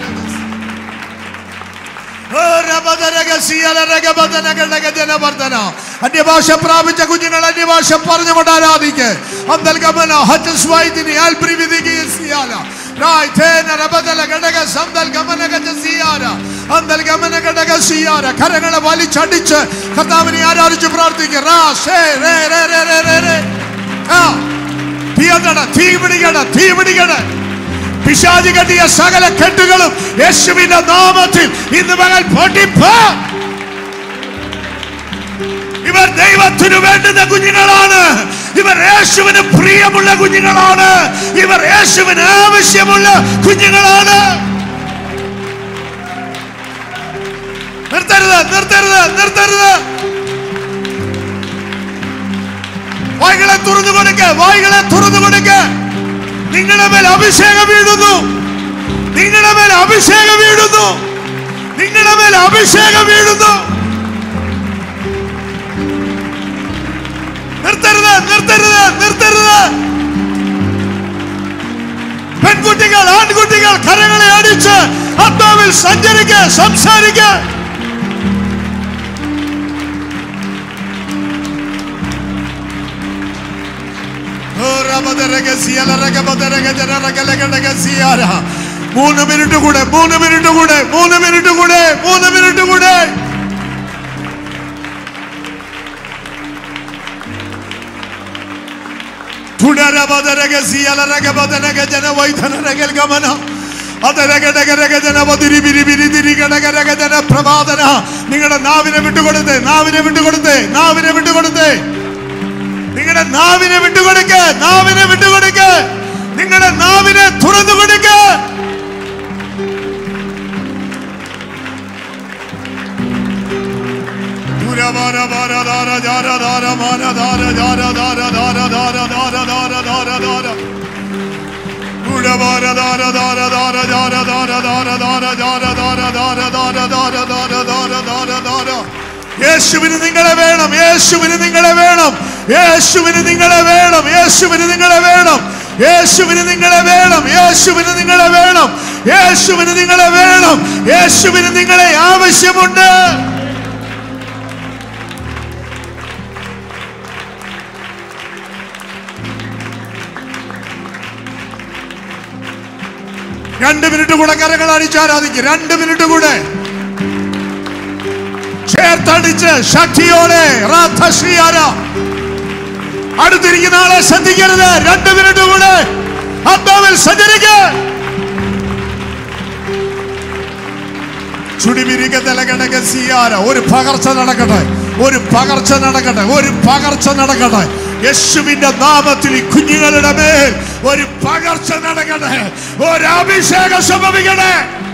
അന്യഭാഷ പ്രാപിച്ച കുഞ്ഞുങ്ങൾ അന്യഭാഷ പറഞ്ഞുകൊണ്ട് ആരാധിക്ക് അന്തൽ ഗമന ഹറ്റസ് വൈദ്യുതി ആൽപ്രിവിധിയാല രായ് തേന രബദല ഘടക സന്തൽ ഗമന ഗജ സിയാര അന്തൽ ഗമന ഘടക സിയാര കരങ്ങളെ വലിച്ചടിച്ച് കർത്താവിനെ ആരാധിച്ച് പ്രാർത്ഥിക്കുക റാ ശേ രേ രേ രേ രേ രേ രേ ആ തീയട തീ പിടിക്കട തീ പിടിക്കട പിശാചി കെട്ടിയ സകല കെട്ടുകളും യേശുവിന്റെ നാമത്തിൽ ഇന്ന് മകൾ പൊട്ടിപ്പോ ഇവർ ദൈവത്തിനു വേണ്ടുന്ന കുഞ്ഞുങ്ങളാണ് ഇവർ യേശുവിന് പ്രിയമുള്ള കുഞ്ഞുങ്ങളാണ് ഇവർ യേശുവിന് ആവശ്യമുള്ള കുഞ്ഞുങ്ങളാണ് നിർത്തരുത് നിർത്തരുത് നിർത്തരുത് വായികളെ തുറന്നു കൊടുക്ക വായികളെ തുറന്നു കൊടുക്ക നിങ്ങളുടെ മേൽ അഭിഷേകം വീഴുന്നു നിങ്ങളുടെ മേൽ അഭിഷേകം വീഴുന്നു നിങ്ങളുടെ മേൽ അഭിഷേകം വീഴുന്നു നിർത്തരുത് നിർത്തരുത് നിർത്തരുത് പെൺകുട്ടികൾ ആൺകുട്ടികൾ കരങ്ങളെ അടിച്ച് ആത്മാവിൽ സഞ്ചരിക്ക സംസാരിക്ക മൂന്ന് മിനിറ്റ് കൂടെ മൂന്ന് മിനിറ്റ് കൂടെ മൂന്ന് മിനിറ്റ് കൂടെ മൂന്ന് മിനിറ്റ് കൂടെ നിങ്ങളുടെ നാവിനെ വിട്ടുകൊടുത്ത് നാവിനെ വിട്ടുകൊടുത്ത് നാവിനെ വിട്ടുകൊടുത്ത് നിങ്ങളുടെ നാവിനെ വിട്ടുകൊടുക്ക നാവിനെ വിട്ടുകൊടുക്ക നിങ്ങളുടെ നാവിനെ തുറന്നു കൊടുക്ക യേശുവിന് നിങ്ങളെ വേണം യേശുവിന് നിങ്ങളെ വേണം യേശുവിന് നിങ്ങളെ വേണം യേശുവിന് നിങ്ങളെ വേണം യേശുവിന് നിങ്ങളെ വേണം യേശുവിന് നിങ്ങളെ വേണം യേശുവിന് നിങ്ങളെ വേണം യേശുവിന് നിങ്ങളെ ആവശ്യമുണ്ട് രണ്ട് മിനിറ്റ് കൂടെ കരങ്ങൾ അടിച്ച് ആരാധിക്കും രണ്ട് മിനിറ്റ് കൂടെ ചേർത്തടിച്ച് ശക്തിയോടെ റാഥശ്രീയാര. അടുത്തിരിക്കുന്ന ആളെ ശ്രദ്ധിക്കരുത് രണ്ട് മിനിറ്റ് കൂടെ ആത്മാവിൽ സഞ്ചരിക്ക ചുടിവിരിക്കതലകടകസിയാര ഒരു പകർച്ച നടക്കട്ടെ ഒരു പകർച്ച നടക്കട്ടെ ഒരു പകർച്ച നടക്കട്ടെ യേശുവിന്റെ നാമത്തിൽ ഈ കുഞ്ഞുങ്ങളുടെ മേൽ ഒരു പകർച്ച നടക്കട്ടെ ഒരു അഭിഷേകം സംഭവിക്കട്ടെ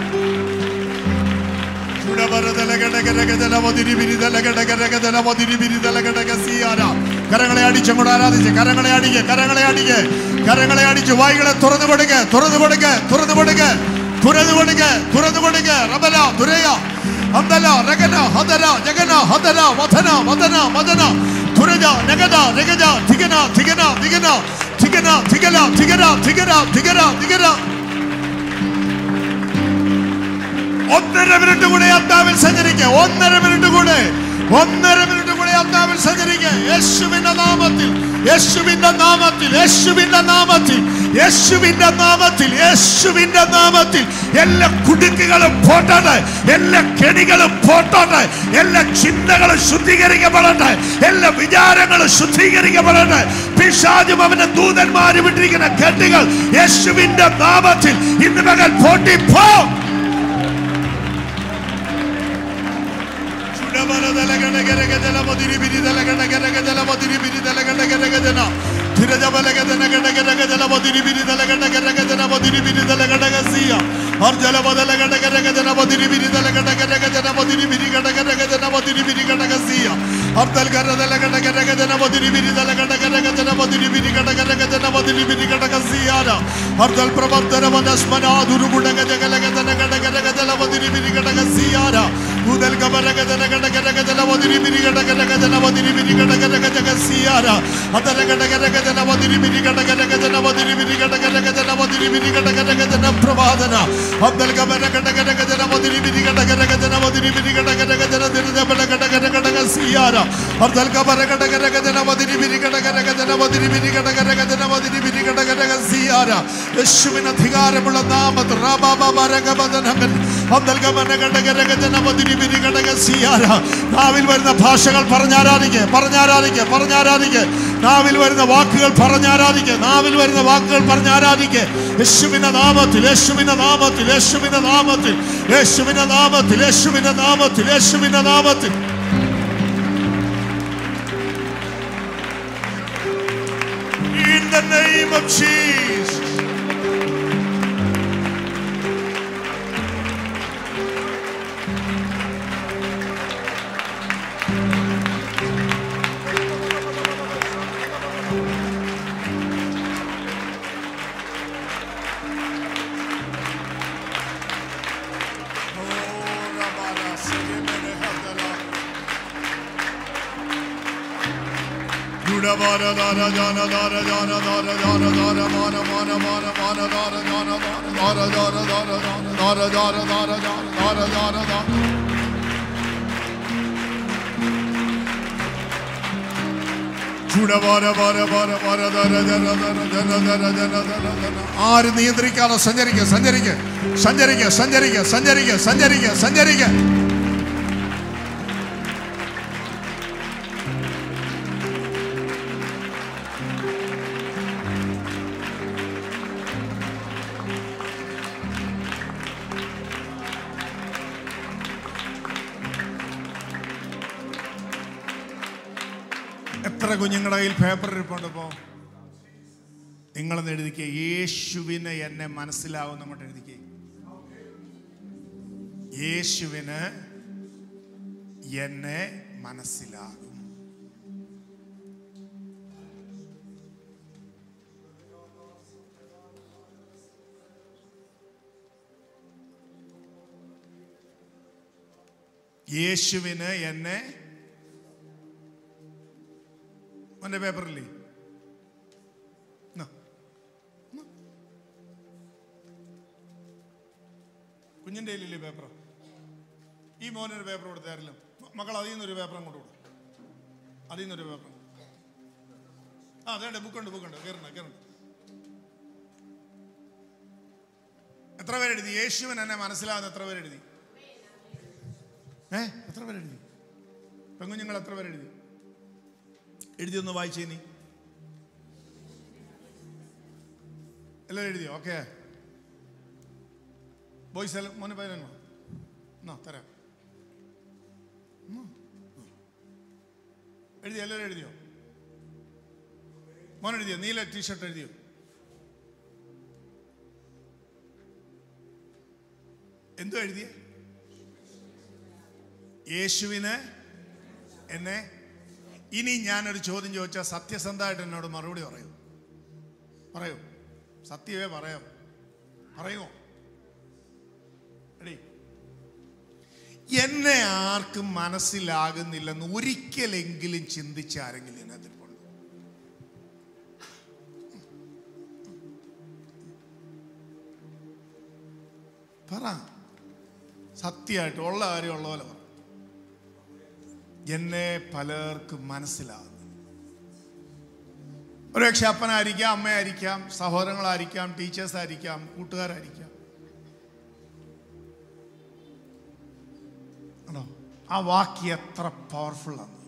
കരങ്ങളെ അടിച്ചങ്ങോട്ട് ആരാധിച്ച് കരങ്ങളെ അടിക്ക് കരങ്ങളെ അടിക്ക് കരങ്ങളെ അടിച്ച് വായികളെ തുറന്നു കൊടുക്ക് തുറന്നു കൊടുക്ക് തുറന്നു കൊടുക്ക് തുറന്നു കൊടുക്ക് തുറന്നു കൊടുക്ക് റബല തുരയ ഹന്തല രഗന ഹതര ജഗന ഹതര വധന വദന മദന തുരജ നഗത രഗജ ധിഗന ധിഗന ധിഗന ധിഗന ധിഗല ധിഗര ധിഗര ധിഗര ധിഗര ഒന്നര മിനിറ്റ് കൂടെ ആത്മാവിൽ സഞ്ചരിക്കുക ഒന്നര മിനിറ്റ് കൂടെ ഒന്നര മിനിറ്റ് കൂടെ ആത്മാവിൽ സഞ്ചരിക്കുക യേശുവിന്റെ നാമത്തിൽ യേശുവിന്റെ നാമത്തിൽ യേശുവിന്റെ നാമത്തിൽ യേശുവിന്റെ നാമത്തിൽ യേശുവിന്റെ നാമത്തിൽ എല്ലാ കുടുക്കുകളും പോട്ടട്ടെ എല്ലാ കെണികളും പോട്ടോട്ടെ എല്ലാ ചിന്തകളും ശുദ്ധീകരിക്കപ്പെടട്ടെ എല്ലാ വിചാരങ്ങളും ശുദ്ധീകരിക്കപ്പെടട്ടെ പിശാചും അവന്റെ ദൂതന്മാരും ഇട്ടിരിക്കുന്ന കെട്ടുകൾ യേശുവിന്റെ നാമത്തിൽ ഇന്ന് മകൻ പൊട്ടിപ്പോ ധിരജബലഗതന ഗടഗരഗജല മതിരി ബിരിതല ഗടഗരഗജന മതിരി ബിരിതല ഗടഗസിയ അർജല ബദല ഗടഗരഗജന മതിരി ബിരിതല ഗടഗരഗജന മതിരി ബിരി ഗടഗരഗജന മതിരി ബിരി ഗടഗസിയ അർദൽ ഗരദല ഗടഗരഗജന മതിരി ബിരിതല ഗടഗരഗജന മതിരി ബിരി ഗടഗരഗജന മതിരി ബിരി ഗടഗസിയാര അർദൽ പ്രവർത്തന വനസ്മനാദുരു ഗുഡഗജഗലഗജന ഗടഗരഗജല മതിരി ബിരി ഗടഗസിയാര ഉദൽ ഗബരഗജന ഗടഗരഗജന മതിരി ബിരി ഗടഗരഗജന മതിരി ബിരി ഗടഗരഗജഗസിയാര അതര ഗടഗരഗജന മതിരി ബിരി ഗടഗരഗജന മതിരി ബിരി ഗടഗരഗജന മതിരി ബിരി ഗടഗരഗജന പ്രഭാതന അബ്ദൽ ഗബര ഗടഗരഗജന മതിരി ബിരി ഗടഗരഗജന മതിരി ബിരി ഗടഗരഗജന ദിരജബല ഗടഗരഗടഗസിയാര അബ്ദൽ ഗബര ഗടഗരഗജന മതിരി ബിരി ഗടഗരഗജന മതിരി ബിരി ഗടഗരഗജന മതിരി ബിരി ഗടഗരഗസിയാര യേശുവിന് അധികാരമുള്ള നാമത്തിൽ റാബാബാബരഗബദനഗൻ അബ്ദൽ ഗബര ഗടഗരഗജന മതിരി ബിരി ഗടഗസിയാര നാവിൽ വരുന്ന ഭാഷകൾ പറഞ്ഞാരാധിക്കെ പറഞ്ഞാരാധിക്കെ പറഞ്ഞാരാധിക്കെ നാവിൽ വരുന്ന വാക്കുകൾ പറഞ്ഞാരാധിക്കെ നാവിൽ വരുന്ന വാക്കുകൾ പറഞ്ഞാരാധിക്കെ യേശുവിന്റെ നാമത്തിൽ യേശുവിന്റെ നാമത്തിൽ യേശുവിന്റെ നാമത്തിൽ യേശുവിന്റെ നാമത്തിൽ യേശുവിന്റെ നാമത്തിൽ യേശുവിന്റെ നാമത്തിൽ In the name of Jesus. ആര് നിയന്ത്രിക്കാതെ സഞ്ചരിക്കുക സഞ്ചരിക്കുക സഞ്ചരിക്കുക സഞ്ചരിക്കുക സഞ്ചരിക്കുക സഞ്ചരിക്കുക സഞ്ചരിക്കുക എത്ര കുഞ്ഞുങ്ങളുടെ കയ്യിൽ പേപ്പർ ഇരിപ്പുണ്ട് ഇപ്പോ നിങ്ങളെന്ന് എഴുതിക്കുക യേശുവിന് എന്നെ മനസ്സിലാവും അങ്ങോട്ട് എഴുതിക്കുക യേശുവിന് എന്നെ മനസ്സിലാകും യേശുവിന് എന്നെ അവന്റെ പേപ്പറില്ലേ എന്നാ. എന്നാ. കുഞ്ഞിന്റെ കയ്യിലില്ലേ പേപ്പർ ഈ മോനൊരു പേപ്പർ കൊടുത്തായിരുന്നു മക്കൾ അതിൽ നിന്നൊരു പേപ്പർ അങ്ങോട്ട് കൊടുക്കും അതിൽ നിന്നൊരു പേപ്പർ ആ അതെ ബുക്കുണ്ട് ബുക്കുണ്ട് കയറണ്ട കയറണ്ട എത്ര പേരെഴുതി യേശുവൻ എന്നെ മനസ്സിലാകുന്ന എത്ര പേരെഴുതി ഏ എത്ര പേരെഴുതി പെങ്കുഞ്ഞുങ്ങൾ എത്ര പേരെഴുതി എഴുതി ഒന്ന് വായിച്ചേ നീ എല്ലാവരും എഴുതിയോ ഓക്കെ ബോയ്സ് എല്ലാം മോനെ പതിനോ എന്നാ തരാം ഉം. ഉം. എഴുതിയോ എല്ലാവരും എഴുതിയോ മോൻ എഴുതിയോ നീല ടീഷർട്ട് എഴുതിയോ എന്തോ എഴുതിയേ യേശുവിന് എന്നെ ഇനി ഞാനൊരു ചോദ്യം ചോദിച്ചാൽ സത്യസന്ധമായിട്ട് എന്നോട് മറുപടി പറയൂ പറയൂ സത്യമേ പറയാം പറയുമോ എടീ എന്നെ ആർക്കും മനസ്സിലാകുന്നില്ലെന്ന് ഒരിക്കലെങ്കിലും ചിന്തിച്ച ആരെങ്കിലും ഇതിനകത്തിരിപ്പുണ്ട് പറ സത്യമായിട്ട് ഉള്ള കാര്യം ഉള്ള പോലെ പറ എന്നെ പലർക്കും മനസ്സിലാകുന്നു ഒരുപക്ഷെ അപ്പനായിരിക്കാം അമ്മയായിരിക്കാം സഹോദരങ്ങളായിരിക്കാം ടീച്ചേഴ്സ് ആയിരിക്കാം കൂട്ടുകാരായിരിക്കാം ആണോ ആ വാക്ക് എത്ര പവർഫുൾ ആണ്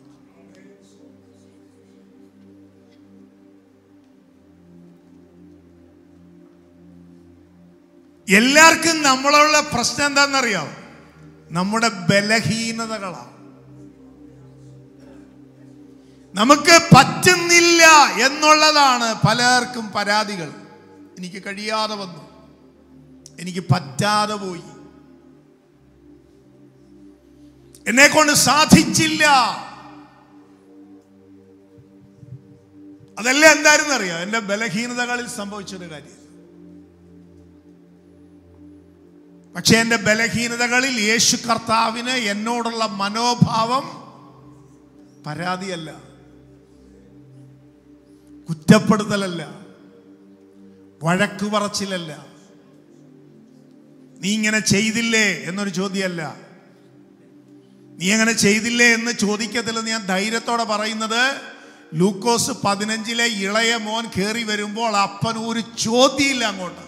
എല്ലാവർക്കും നമ്മളുള്ള പ്രശ്നം എന്താണെന്നറിയാം നമ്മുടെ ബലഹീനതകളാണ് നമുക്ക് പറ്റുന്നില്ല എന്നുള്ളതാണ് പലർക്കും പരാതികൾ എനിക്ക് കഴിയാതെ വന്നു എനിക്ക് പറ്റാതെ പോയി എന്നെ കൊണ്ട് സാധിച്ചില്ല അതെല്ലാം എന്തായിരുന്നു അറിയാം എന്റെ ബലഹീനതകളിൽ സംഭവിച്ചൊരു കാര്യം പക്ഷെ എന്റെ ബലഹീനതകളിൽ യേശു കർത്താവിന് എന്നോടുള്ള മനോഭാവം പരാതിയല്ല കുറ്റപ്പെടുത്തലല്ല വഴക്കു പറച്ചിലല്ല നീ ഇങ്ങനെ ചെയ്തില്ലേ എന്നൊരു ചോദ്യമല്ല നീ അങ്ങനെ ചെയ്തില്ലേ എന്ന് ചോദിക്കത്തില്ല ഞാൻ ധൈര്യത്തോടെ പറയുന്നത് ലൂക്കോസ് പതിനഞ്ചിലെ ഇളയ മോൻ കയറി വരുമ്പോൾ അപ്പൻ ഒരു ചോദ്യമില്ല അങ്ങോട്ട്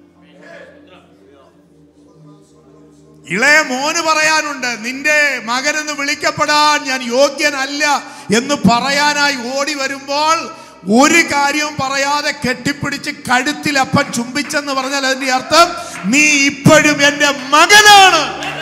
ഇളയ മോന് പറയാനുണ്ട് നിന്റെ മകനെന്ന് വിളിക്കപ്പെടാൻ ഞാൻ യോഗ്യനല്ല എന്ന് പറയാനായി ഓടി വരുമ്പോൾ ഒരു കാര്യവും പറയാതെ കെട്ടിപ്പിടിച്ച് കഴുത്തിൽ അപ്പൻ ചുംബിച്ചെന്ന് പറഞ്ഞാൽ അതിന്റെ അർത്ഥം നീ ഇപ്പോഴും എന്റെ മകനാണ്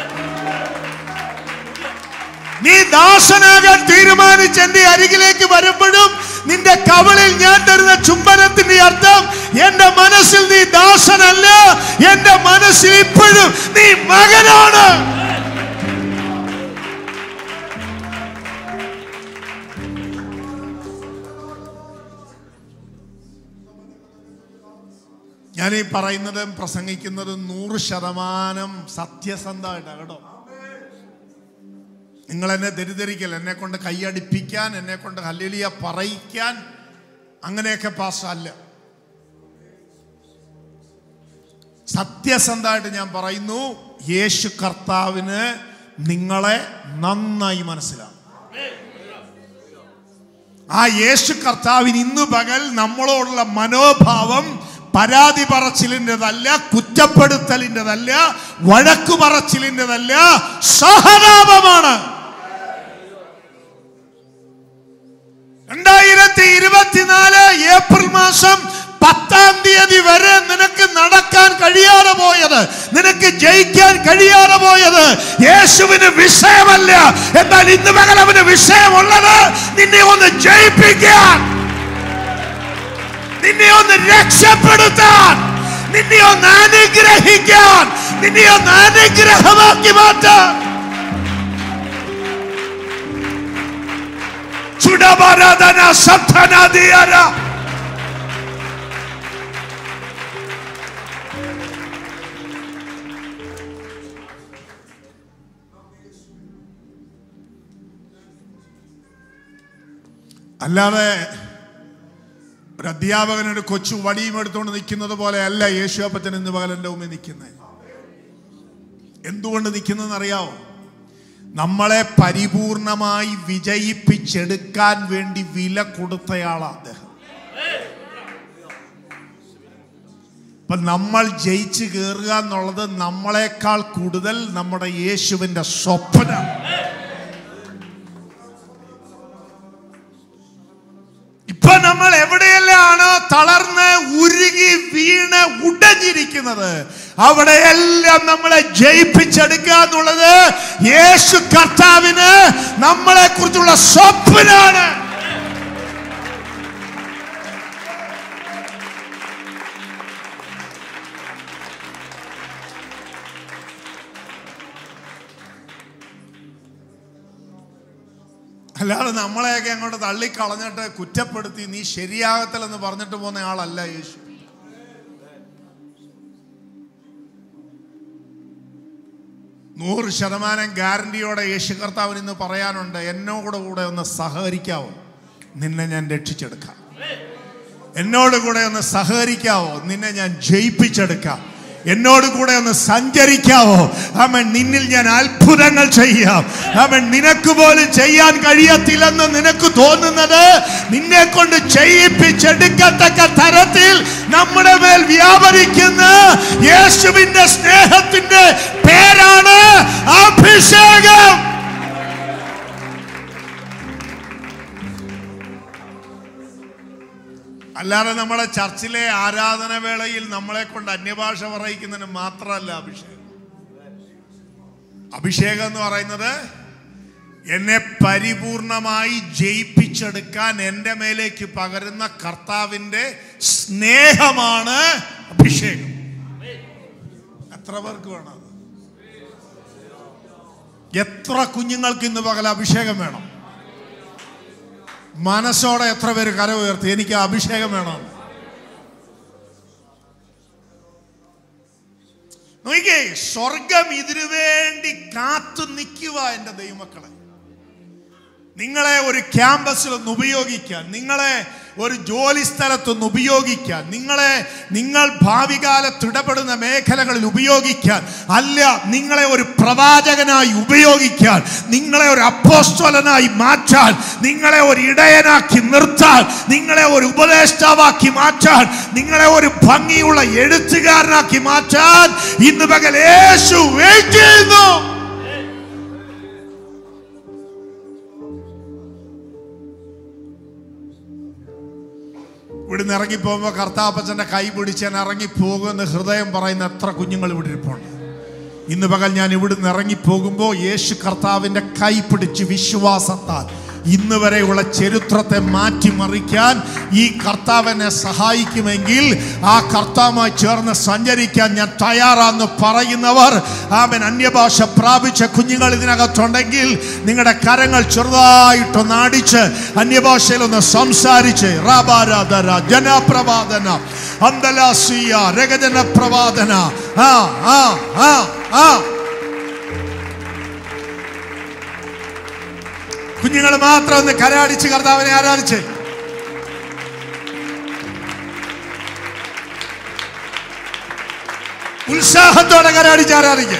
നീ ദാസനാകാൻ തീരുമാനിച്ച് എന്റെ അരികിലേക്ക് വരുമ്പോഴും നിന്റെ കവളിൽ ഞാൻ തരുന്ന ചുംബനത്തിന്റെ അർത്ഥം എന്റെ മനസ്സിൽ നീ ദാസനല്ല എന്റെ മനസ്സിൽ ഇപ്പോഴും നീ മകനാണ് ഞാൻ ഈ പറയുന്നതും പ്രസംഗിക്കുന്നതും നൂറ് ശതമാനം സത്യസന്ധമായിട്ടാണ് കേട്ടോ നിങ്ങൾ എന്നെ തെറ്റിദ്ധരിക്കൽ എന്നെ കൊണ്ട് കൈയടിപ്പിക്കാൻ എന്നെ കൊണ്ട് ഹല്ലേലിയ പറയിക്കാൻ അങ്ങനെയൊക്കെ പാസ് അല്ല സത്യസന്ധമായിട്ട് ഞാൻ പറയുന്നു യേശു കർത്താവിന് നിങ്ങളെ നന്നായി മനസ്സിലാവും ആ യേശു കർത്താവിന് ഇന്ന് പകൽ നമ്മളോടുള്ള മനോഭാവം പരാതി പറച്ചിലിൻ്റെതല്ല കുറ്റപ്പെടുത്തലിൻ്റെതല്ല വഴക്കു പറച്ചിലിൻ്റെതല്ല സഹതാപമാണ് രണ്ടായിരത്തി ഇരുപത്തിനാല് ഏപ്രിൽ മാസം പത്താം തീയതി വരെ നിനക്ക് നടക്കാൻ കഴിയാതെ പോയത് നിനക്ക് ജയിക്കാൻ കഴിയാതെ പോയത് യേശുവിന് വിഷയമല്ല എന്നാൽ ഇന്ന് പകൽ അവന് വിഷയമുള്ളത് നിന്നെ ഒന്ന് ജയിപ്പിക്കാൻ നിന്നെ ഒന്ന് രക്ഷപ്പെടുത്താൻ നിന്നെ ഒന്ന് അനുഗ്രഹിക്കാൻ നിന്നെ ഒന്ന് അനുഗ്രഹമാക്കി മാറ്റാൻ ചുടപരാധന സപ്തനാദിയര അല്ലാതെ ഒരു അധ്യാപകൻ ഒരു കൊച്ചു വടിയും എടുത്തുകൊണ്ട് നിൽക്കുന്നത് പോലെ അല്ല യേശു അപ്പച്ചൻ ഇന്ന് പകൽ എൻ്റെ മുമ്പിൽ നിൽക്കുന്നത് എന്തുകൊണ്ട് നിൽക്കുന്നതെന്ന് അറിയാവോ നമ്മളെ പരിപൂർണമായി വിജയിപ്പിച്ചെടുക്കാൻ വേണ്ടി വില കൊടുത്തയാളാ അദ്ദേഹം അപ്പൊ നമ്മൾ ജയിച്ചു കയറുക എന്നുള്ളത് നമ്മളെക്കാൾ കൂടുതൽ നമ്മുടെ യേശുവിന്റെ സ്വപ്നം ഇപ്പൊ നമ്മൾ എവിടെയെല്ലാമാണോ തളർന്ന് ഉരുകി വീണ് ഉടഞ്ഞിരിക്കുന്നത് അവിടെയെല്ലാം നമ്മളെ ജയിപ്പിച്ചെടുക്കുക എന്നുള്ളത് യേശു കർത്താവിന് നമ്മളെ കുറിച്ചുള്ള സ്വപ്നാണ് അല്ലാതെ നമ്മളെയൊക്കെ അങ്ങോട്ട് തള്ളിക്കളഞ്ഞിട്ട് കുറ്റപ്പെടുത്തി നീ ശരിയാകത്തില്ലെന്ന് പറഞ്ഞിട്ട് പോകുന്ന ആളല്ല യേശു നൂറ് ശതമാനം ഗ്യാരണ്ടിയോടെ യേശു കർത്താവിന് ഇന്ന് പറയാനുണ്ട് എന്നോട് കൂടെ ഒന്ന് സഹകരിക്കാവോ നിന്നെ ഞാൻ രക്ഷിച്ചെടുക്കാം എന്നോട് കൂടെ ഒന്ന് സഹകരിക്കാവോ നിന്നെ ഞാൻ ജയിപ്പിച്ചെടുക്കാം എന്നോട് കൂടെ ഒന്ന് സഞ്ചരിക്കാവോ അവൻ നിന്നിൽ ഞാൻ അത്ഭുതങ്ങൾ ചെയ്യാം അവൻ നിനക്ക് പോലും ചെയ്യാൻ കഴിയത്തില്ലെന്ന് നിനക്ക് തോന്നുന്നത് നിന്നെ കൊണ്ട് ചെയ്യിപ്പിച്ചെടുക്കത്തക്ക തരത്തിൽ നമ്മുടെ മേൽ വ്യാപരിക്കുന്ന യേശുവിന്റെ സ്നേഹത്തിന്റെ പേരാണ് അഭിഷേകം അല്ലാതെ നമ്മുടെ ചർച്ചിലെ ആരാധന വേളയിൽ നമ്മളെ കൊണ്ട് അന്യഭാഷ പറയിക്കുന്നതിന് മാത്രമല്ല അഭിഷേകം അഭിഷേകം എന്ന് പറയുന്നത് എന്നെ പരിപൂർണമായി ജയിപ്പിച്ചെടുക്കാൻ എൻ്റെ മേലേക്ക് പകരുന്ന കർത്താവിൻ്റെ സ്നേഹമാണ് അഭിഷേകം എത്ര പേർക്ക് വേണം അത്? എത്ര കുഞ്ഞുങ്ങൾക്ക് ഇന്ന് പകൽ അഭിഷേകം വേണം മനസ്സോടെ എത്ര പേര് കര ഉയർത്തി എനിക്ക് ആ അഭിഷേകം വേണം നോക്കിക്കേ സ്വർഗം ഇതിനു വേണ്ടി കാത്തു നിൽക്കുക എൻ്റെ ദൈവമക്കളെ നിങ്ങളെ ഒരു ക്യാമ്പസിൽ ഒന്ന് ഉപയോഗിക്കാൻ നിങ്ങളെ ഒരു ജോലി സ്ഥലത്തൊന്ന് ഉപയോഗിക്കാൻ നിങ്ങളെ നിങ്ങൾ ഭാവി കാലത്ത് ഇടപെടുന്ന മേഖലകളിൽ ഉപയോഗിക്കാൻ അല്ല നിങ്ങളെ ഒരു പ്രവാചകനായി ഉപയോഗിക്കാൻ നിങ്ങളെ ഒരു അപ്പോസ്തലനായി മാറ്റാൻ നിങ്ങളെ ഒരു ഇടയനാക്കി നിർത്താൻ നിങ്ങളെ ഒരു ഉപദേഷ്ടാവാക്കി മാറ്റാൻ നിങ്ങളെ ഒരു ഭംഗിയുള്ള എഴുത്തുകാരനാക്കി മാറ്റാൻ ഇന്ന് പകൽ യേശു വെയിറ്റ് ചെയ്യുന്നു ഇവിടുന്ന് ഇറങ്ങി പോകുമ്പോൾ കർത്താപ്പച്ചന്റെ കൈ പിടിച്ച് ഞാൻ ഇറങ്ങി പോകുമെന്ന് ഹൃദയം പറയുന്ന എത്ര കുഞ്ഞുങ്ങൾ ഇവിടെ ഇരിപ്പുണ്ട് ഇന്ന് പകൽ ഞാൻ ഇവിടുന്ന് ഇറങ്ങി പോകുമ്പോൾ യേശു കർത്താവിന്റെ കൈ പിടിച്ച് വിശ്വാസത്താൽ ഇന്ന് വരെയുള്ള ചരിത്രത്തെ മാറ്റിമറിക്കാൻ ഈ കർത്താവിനെ സഹായിക്കുമെങ്കിൽ ആ കർത്താവുമായി ചേർന്ന് സഞ്ചരിക്കാൻ ഞാൻ തയ്യാറാന്ന് പറയുന്നവർ ആമൻ അന്യഭാഷ പ്രാപിച്ച കുഞ്ഞുങ്ങൾ ഇതിനകത്തുണ്ടെങ്കിൽ നിങ്ങളുടെ കരങ്ങൾ ചെറുതായിട്ടൊന്ന് അടിച്ച് അന്യഭാഷയിലൊന്ന് സംസാരിച്ച് റാബാരാധര ജനപ്രവാദന അന്തലാസിയ രഗജന പ്രവാദന ആ ആ ആ ആ കുഞ്ഞുങ്ങൾ മാത്രം ഒന്ന് കരാടിച്ച് കർത്താവിനെ ആരാധിച്ച് ഉത്സാഹത്തോടെ കരാടിച്ച് ആരാധിക്കുക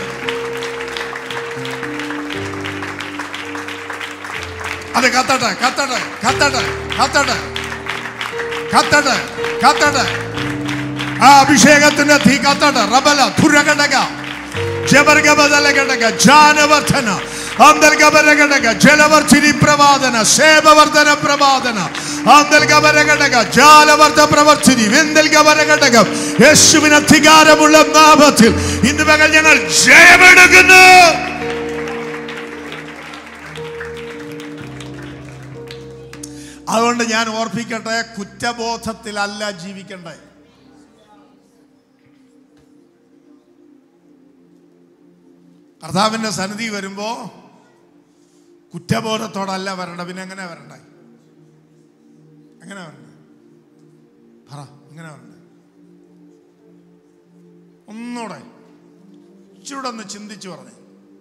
അത് കത്തട്ടെ കത്തട്ടെ കത്തട്ടെ കത്തട്ടെ കത്തട്ടെ കത്തട്ടെ ആ അഭിഷേകത്തിന്റെ തീ കത്തട്ടെ റബല ധുരഘടക ജബർഗബദലഘടക ജാനവർദ്ധന അന്തർഗബരഘടക ജലവർദ്ധിനി പ്രവാദന സേവവർദ്ധന പ്രവാദന അന്തർഗബരഘടക ജാലവർദ്ധ പ്രവർത്തിനി വെന്തൽഗബരഘടകം യേശുവിന് അധികാരമുള്ള നാമത്തിൽ ഇന്ന് പകൽ ഞങ്ങൾ ജയമെടുക്കുന്നു അതുകൊണ്ട് ഞാൻ ഓർപ്പിക്കട്ടെ കുറ്റബോധത്തിലല്ല ജീവിക്കണ്ടേ കർത്താവിന്റെ സന്നിധി വരുമ്പോ കുറ്റബോധത്തോടല്ല വരണ്ട പിന്നെ എങ്ങനെ വരണ്ടേ എങ്ങനെ വരണ്ടേ പറ എങ്ങനെ വരണ്ടേ ഒന്നൂടെ ഇച്ചിരൂടെ ഒന്ന് ചിന്തിച്ചു പറഞ്ഞേ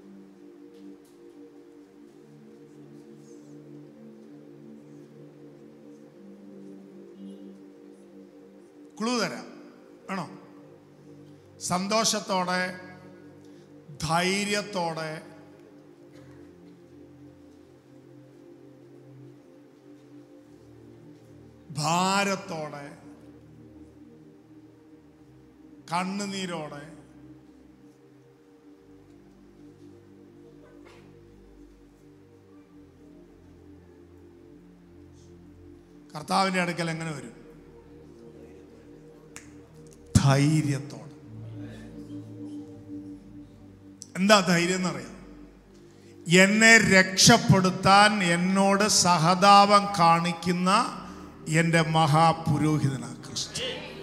ക്ലൂ തരാം വേണോ സന്തോഷത്തോടെ ധൈര്യത്തോടെ ഭാരത്തോടെ കണ്ണുനീരോടെ കർത്താവിന്റെ അടുക്കൽ എങ്ങനെ വരും ധൈര്യത്തോടെ എന്താ ധൈര്യം എന്നറിയാം എന്നെ രക്ഷപ്പെടുത്താൻ എന്നോട് സഹതാപം കാണിക്കുന്ന എൻ്റെ മഹാപുരോഹിതനാണ് ക്രിസ്തു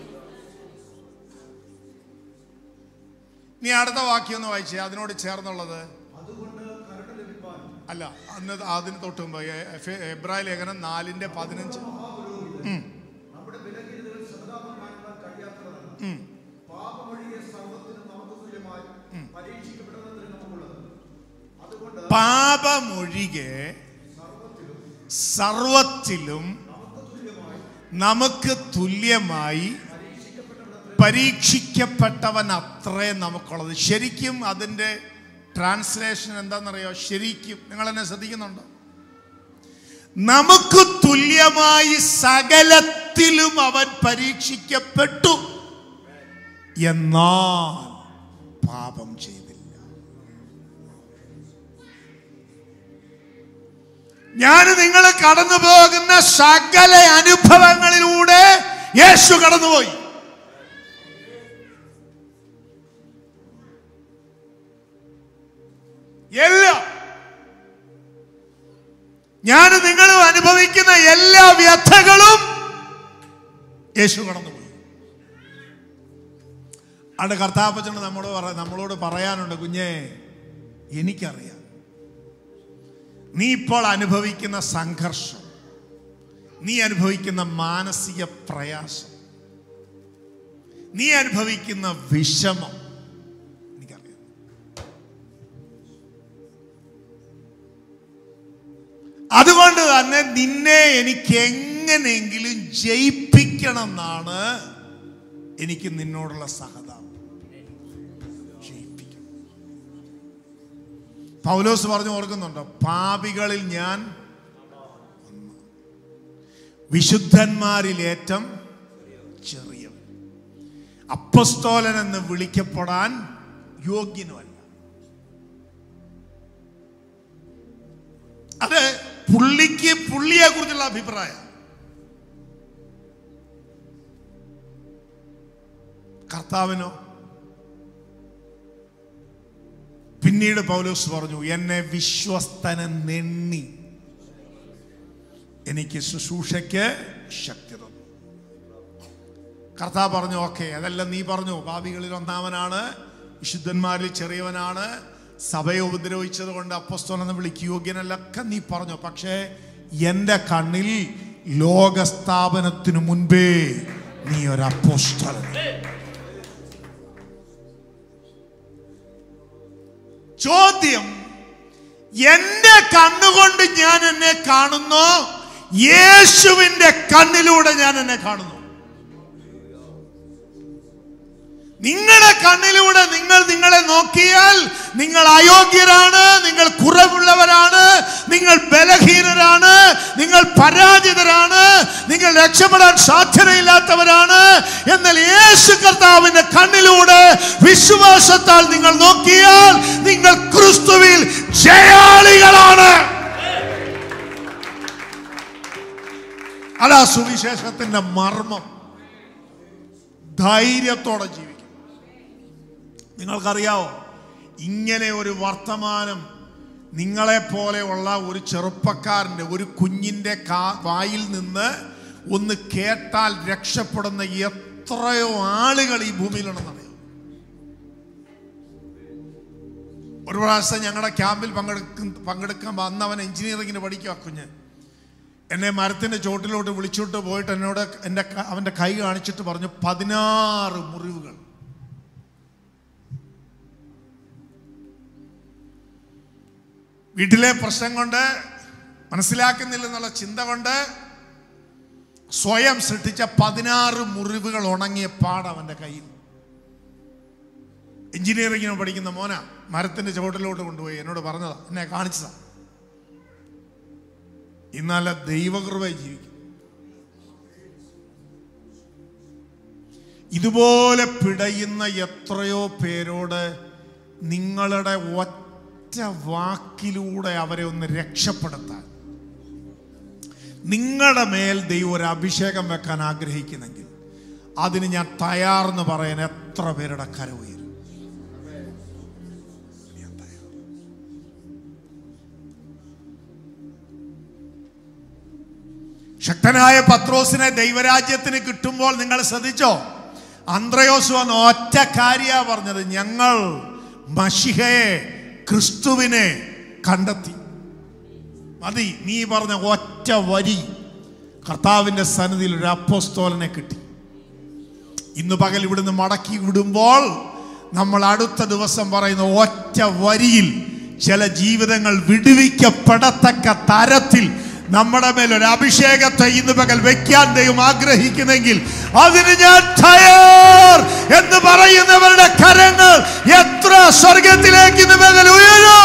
നീ അടുത്ത വാക്യം ഒന്ന് വായിച്ചേ അതിനോട് ചേർന്നുള്ളത് അതുകൊണ്ട് കരുണ ലഭിപ്പാൻ അല്ല അന്ന് അതിന് തൊട്ട് മുമ്പ് എ- എഫ്- എബ്രായ ലേഖനം നാലിന്റെ പതിനഞ്ച് നമ്മുടെ ബലഹീനതകൾ സഹതാപം കാണിക്കാൻ കഴിയാത്തവരല്ല പാപമൊഴികെ സർവത്തിനും നമുക്ക് തുല്യമായി പരീക്ഷിക്കപ്പെടുന്നതിന് നമുക്കുള്ളത് അതുകൊണ്ട് പാപമൊഴികെ സർവത്തിലും നമുക്ക് തുല്യമായി പരീക്ഷിക്കപ്പെട്ടവൻ അത്രേ നമുക്കുള്ളത് ശരിക്കും അതിൻ്റെ ട്രാൻസ്ലേഷൻ എന്താണെന്നറിയോ ശരിക്കും നിങ്ങൾ എന്നെ ശ്രദ്ധിക്കുന്നുണ്ടോ നമുക്ക് തുല്യമായി സകലത്തിലും അവൻ പരീക്ഷിക്കപ്പെട്ടു എന്നാൽ പാപം ചെയ്തില്ല ഞാൻ നിങ്ങൾ കടന്നു പോകുന്ന സകല അനുഭവങ്ങളിലൂടെ യേശു കടന്നുപോയി എല്ലാം ഞാൻ നിങ്ങളും അനുഭവിക്കുന്ന എല്ലാ വ്യഥകളും യേശു കടന്നുപോയി അവിടെ കർത്താപ്പച്ചന് നമ്മളോട് പറ നമ്മളോട് പറയാനുണ്ട് കുഞ്ഞേ എനിക്കറിയാം നീ ഇപ്പോൾ അനുഭവിക്കുന്ന സംഘർഷം നീ അനുഭവിക്കുന്ന മാനസിക പ്രയാസം നീ അനുഭവിക്കുന്ന വിഷമം എനിക്കറിയാം അതുകൊണ്ട് തന്നെ നിന്നെ എനിക്ക് എങ്ങനെയെങ്കിലും ജയിപ്പിക്കണം എന്നാണ് എനിക്ക് നിന്നോടുള്ള സഹതാപം ജയിപ്പിക്കണം പൗലോസ് പറഞ്ഞു ഓർക്കുന്നുണ്ടോ പാപികളിൽ ഞാൻ വിശുദ്ധന്മാരിൽ ഏറ്റം ചെറിയവൻ അപ്പസ്തോലൻ എന്ന് വിളിക്കപ്പെടാൻ യോഗ്യനുമല്ല അത് പുള്ളിക്ക് പുള്ളിയെ കുറിച്ചുള്ള അഭിപ്രായം കർത്താവിനോ പിന്നീട് പൗലോസ് പറഞ്ഞു എന്നെ വിശ്വസ്തനെണ്ണി എനിക്ക് ശുശ്രൂഷയ്ക്ക് ശക്തി തന്നു കർത്താവ് പറഞ്ഞു ഓക്കെ അതെല്ലാം നീ പറഞ്ഞു ഭാവികളിൽ ഒന്നാമനാണ് വിശുദ്ധന്മാരിൽ ചെറിയവനാണ് സഭയെ ഉപദ്രവിച്ചത് കൊണ്ട് അപ്പസ്തോലെന്ന് വിളിക്ക് യോഗ്യനല്ലൊക്കെ നീ പറഞ്ഞു പക്ഷേ എൻ്റെ കണ്ണിൽ ലോകസ്ഥാപനത്തിനു മുൻപേ നീ ഒരു അപ്പോസ്തലൻ ചോദ്യം എന്റെ കണ്ണുകൊണ്ട് ഞാൻ എന്നെ കാണുന്നു യേശുവിന്റെ കണ്ണിലൂടെ ഞാൻ എന്നെ കാണുന്നു നിങ്ങളുടെ കണ്ണിലൂടെ നിങ്ങൾ നിങ്ങളെ നോക്കിയാൽ നിങ്ങൾ അയോഗ്യരാണ് നിങ്ങൾ കുറവുള്ളവരാണ് നിങ്ങൾ ബലഹീനരാണ് നിങ്ങൾ പരാജിതരാണ് നിങ്ങൾ രക്ഷപ്പെടാൻ സാധ്യതയില്ലാത്തവരാണ് എന്നാൽ യേശു കർത്താവിന്റെ കണ്ണിലൂടെ വിശ്വാസത്താൽ നിങ്ങൾ നോക്കിയാൽ നിങ്ങൾ ക്രിസ്തുവിൽ ജയാളികളാണ് അതാ സുവിശേഷത്തിന്റെ മർമ്മം ധൈര്യത്തോടെ ജീവിക്കും നിങ്ങൾക്കറിയാവോ ഇങ്ങനെ ഒരു വർത്തമാനം നിങ്ങളെ പോലെയുള്ള ഒരു ചെറുപ്പക്കാരൻ്റെ ഒരു കുഞ്ഞിൻ്റെ കാ വായിൽ നിന്ന് ഒന്ന് കേട്ടാൽ രക്ഷപ്പെടുന്ന എത്രയോ ആളുകൾ ഈ ഭൂമിയിലുണ്ടെന്നറിയാം ഒരു പ്രാവശ്യം ഞങ്ങളുടെ ക്യാമ്പിൽ പങ്കെടുക്കും പങ്കെടുക്കാൻ വന്നവൻ എഞ്ചിനീയറിങ്ങിന് പഠിക്കുക കുഞ്ഞ് എന്നെ മരത്തിൻ്റെ ചോട്ടിലോട്ട് വിളിച്ചോട്ട് പോയിട്ട് എന്നോട് എൻ്റെ ക- അവൻ്റെ കൈ കാണിച്ചിട്ട് പറഞ്ഞു പതിനാറ് മുറിവുകൾ വീട്ടിലെ പ്രശ്നം കൊണ്ട് മനസ്സിലാക്കുന്നില്ലെന്നുള്ള ചിന്ത കൊണ്ട് സ്വയം സൃഷ്ടിച്ച പതിനാറ് മുറിവുകൾ ഉണങ്ങിയ പാട് അവൻ്റെ കയ്യിൽ എഞ്ചിനീയറിങ്ങിന് പഠിക്കുന്ന മോന മരത്തിൻ്റെ ചുവട്ടിലോട്ട് കൊണ്ടുപോയി എന്നോട് പറഞ്ഞതാ എന്നെ കാണിച്ചതാ ഇന്നല്ല ദൈവകൃപ ജീവിക്കും ഇതുപോലെ പിടയുന്ന എത്രയോ പേരോട് നിങ്ങളുടെ ഒറ്റ വാക്കിലൂടെ അവരെ ഒന്ന് രക്ഷപ്പെടുത്താൻ നിങ്ങളുടെ മേൽ ദൈവം ഒരു അഭിഷേകം വെക്കാൻ ആഗ്രഹിക്കുന്നെങ്കിൽ അതിന് ഞാൻ തയ്യാറെന്ന് പറയാൻ എത്ര പേരുടെ കര ഉയരും ഞാൻ തയ്യാർ. ശക്തനായ പത്രോസിനെ ദൈവരാജ്യത്തിന് കിട്ടുമ്പോൾ നിങ്ങൾ ശ്രദ്ധിച്ചോ അന്ത്രയോസ് വന്ന് ഒറ്റ കാര്യ പറഞ്ഞത് ഞങ്ങൾ മഷിഹയെ ക്രിസ്തുവിനെ കണ്ടെത്തി മതി നീ പറഞ്ഞ ഒറ്റ വരി കർത്താവിന്റെ സന്നിധിയിൽ ഒരു അപ്പോസ്തോലനെ കിട്ടി ഇന്ന് പകൽ ഇവിടുന്ന് മടക്കി വിടുമ്പോൾ നമ്മൾ അടുത്ത ദിവസം പറയുന്ന ഒറ്റ വരിയിൽ ചില ജീവിതങ്ങൾ വിടുവിക്കപ്പെടത്തക്ക തരത്തിൽ നമ്മുടെ മേൽ ഒരു അഭിഷേകത്തെ ഇന്ന് പകൽ വെക്കാൻ ദൈവം ആഗ്രഹിക്കുന്നെങ്കിൽ അതിന് ഞാൻ തയ്യാർ എന്ന് പറയുന്നവരുടെ കരങ്ങൾ എത്ര സ്വർഗത്തിലേക്ക് ഇന്ന് പകൽ ഉയരും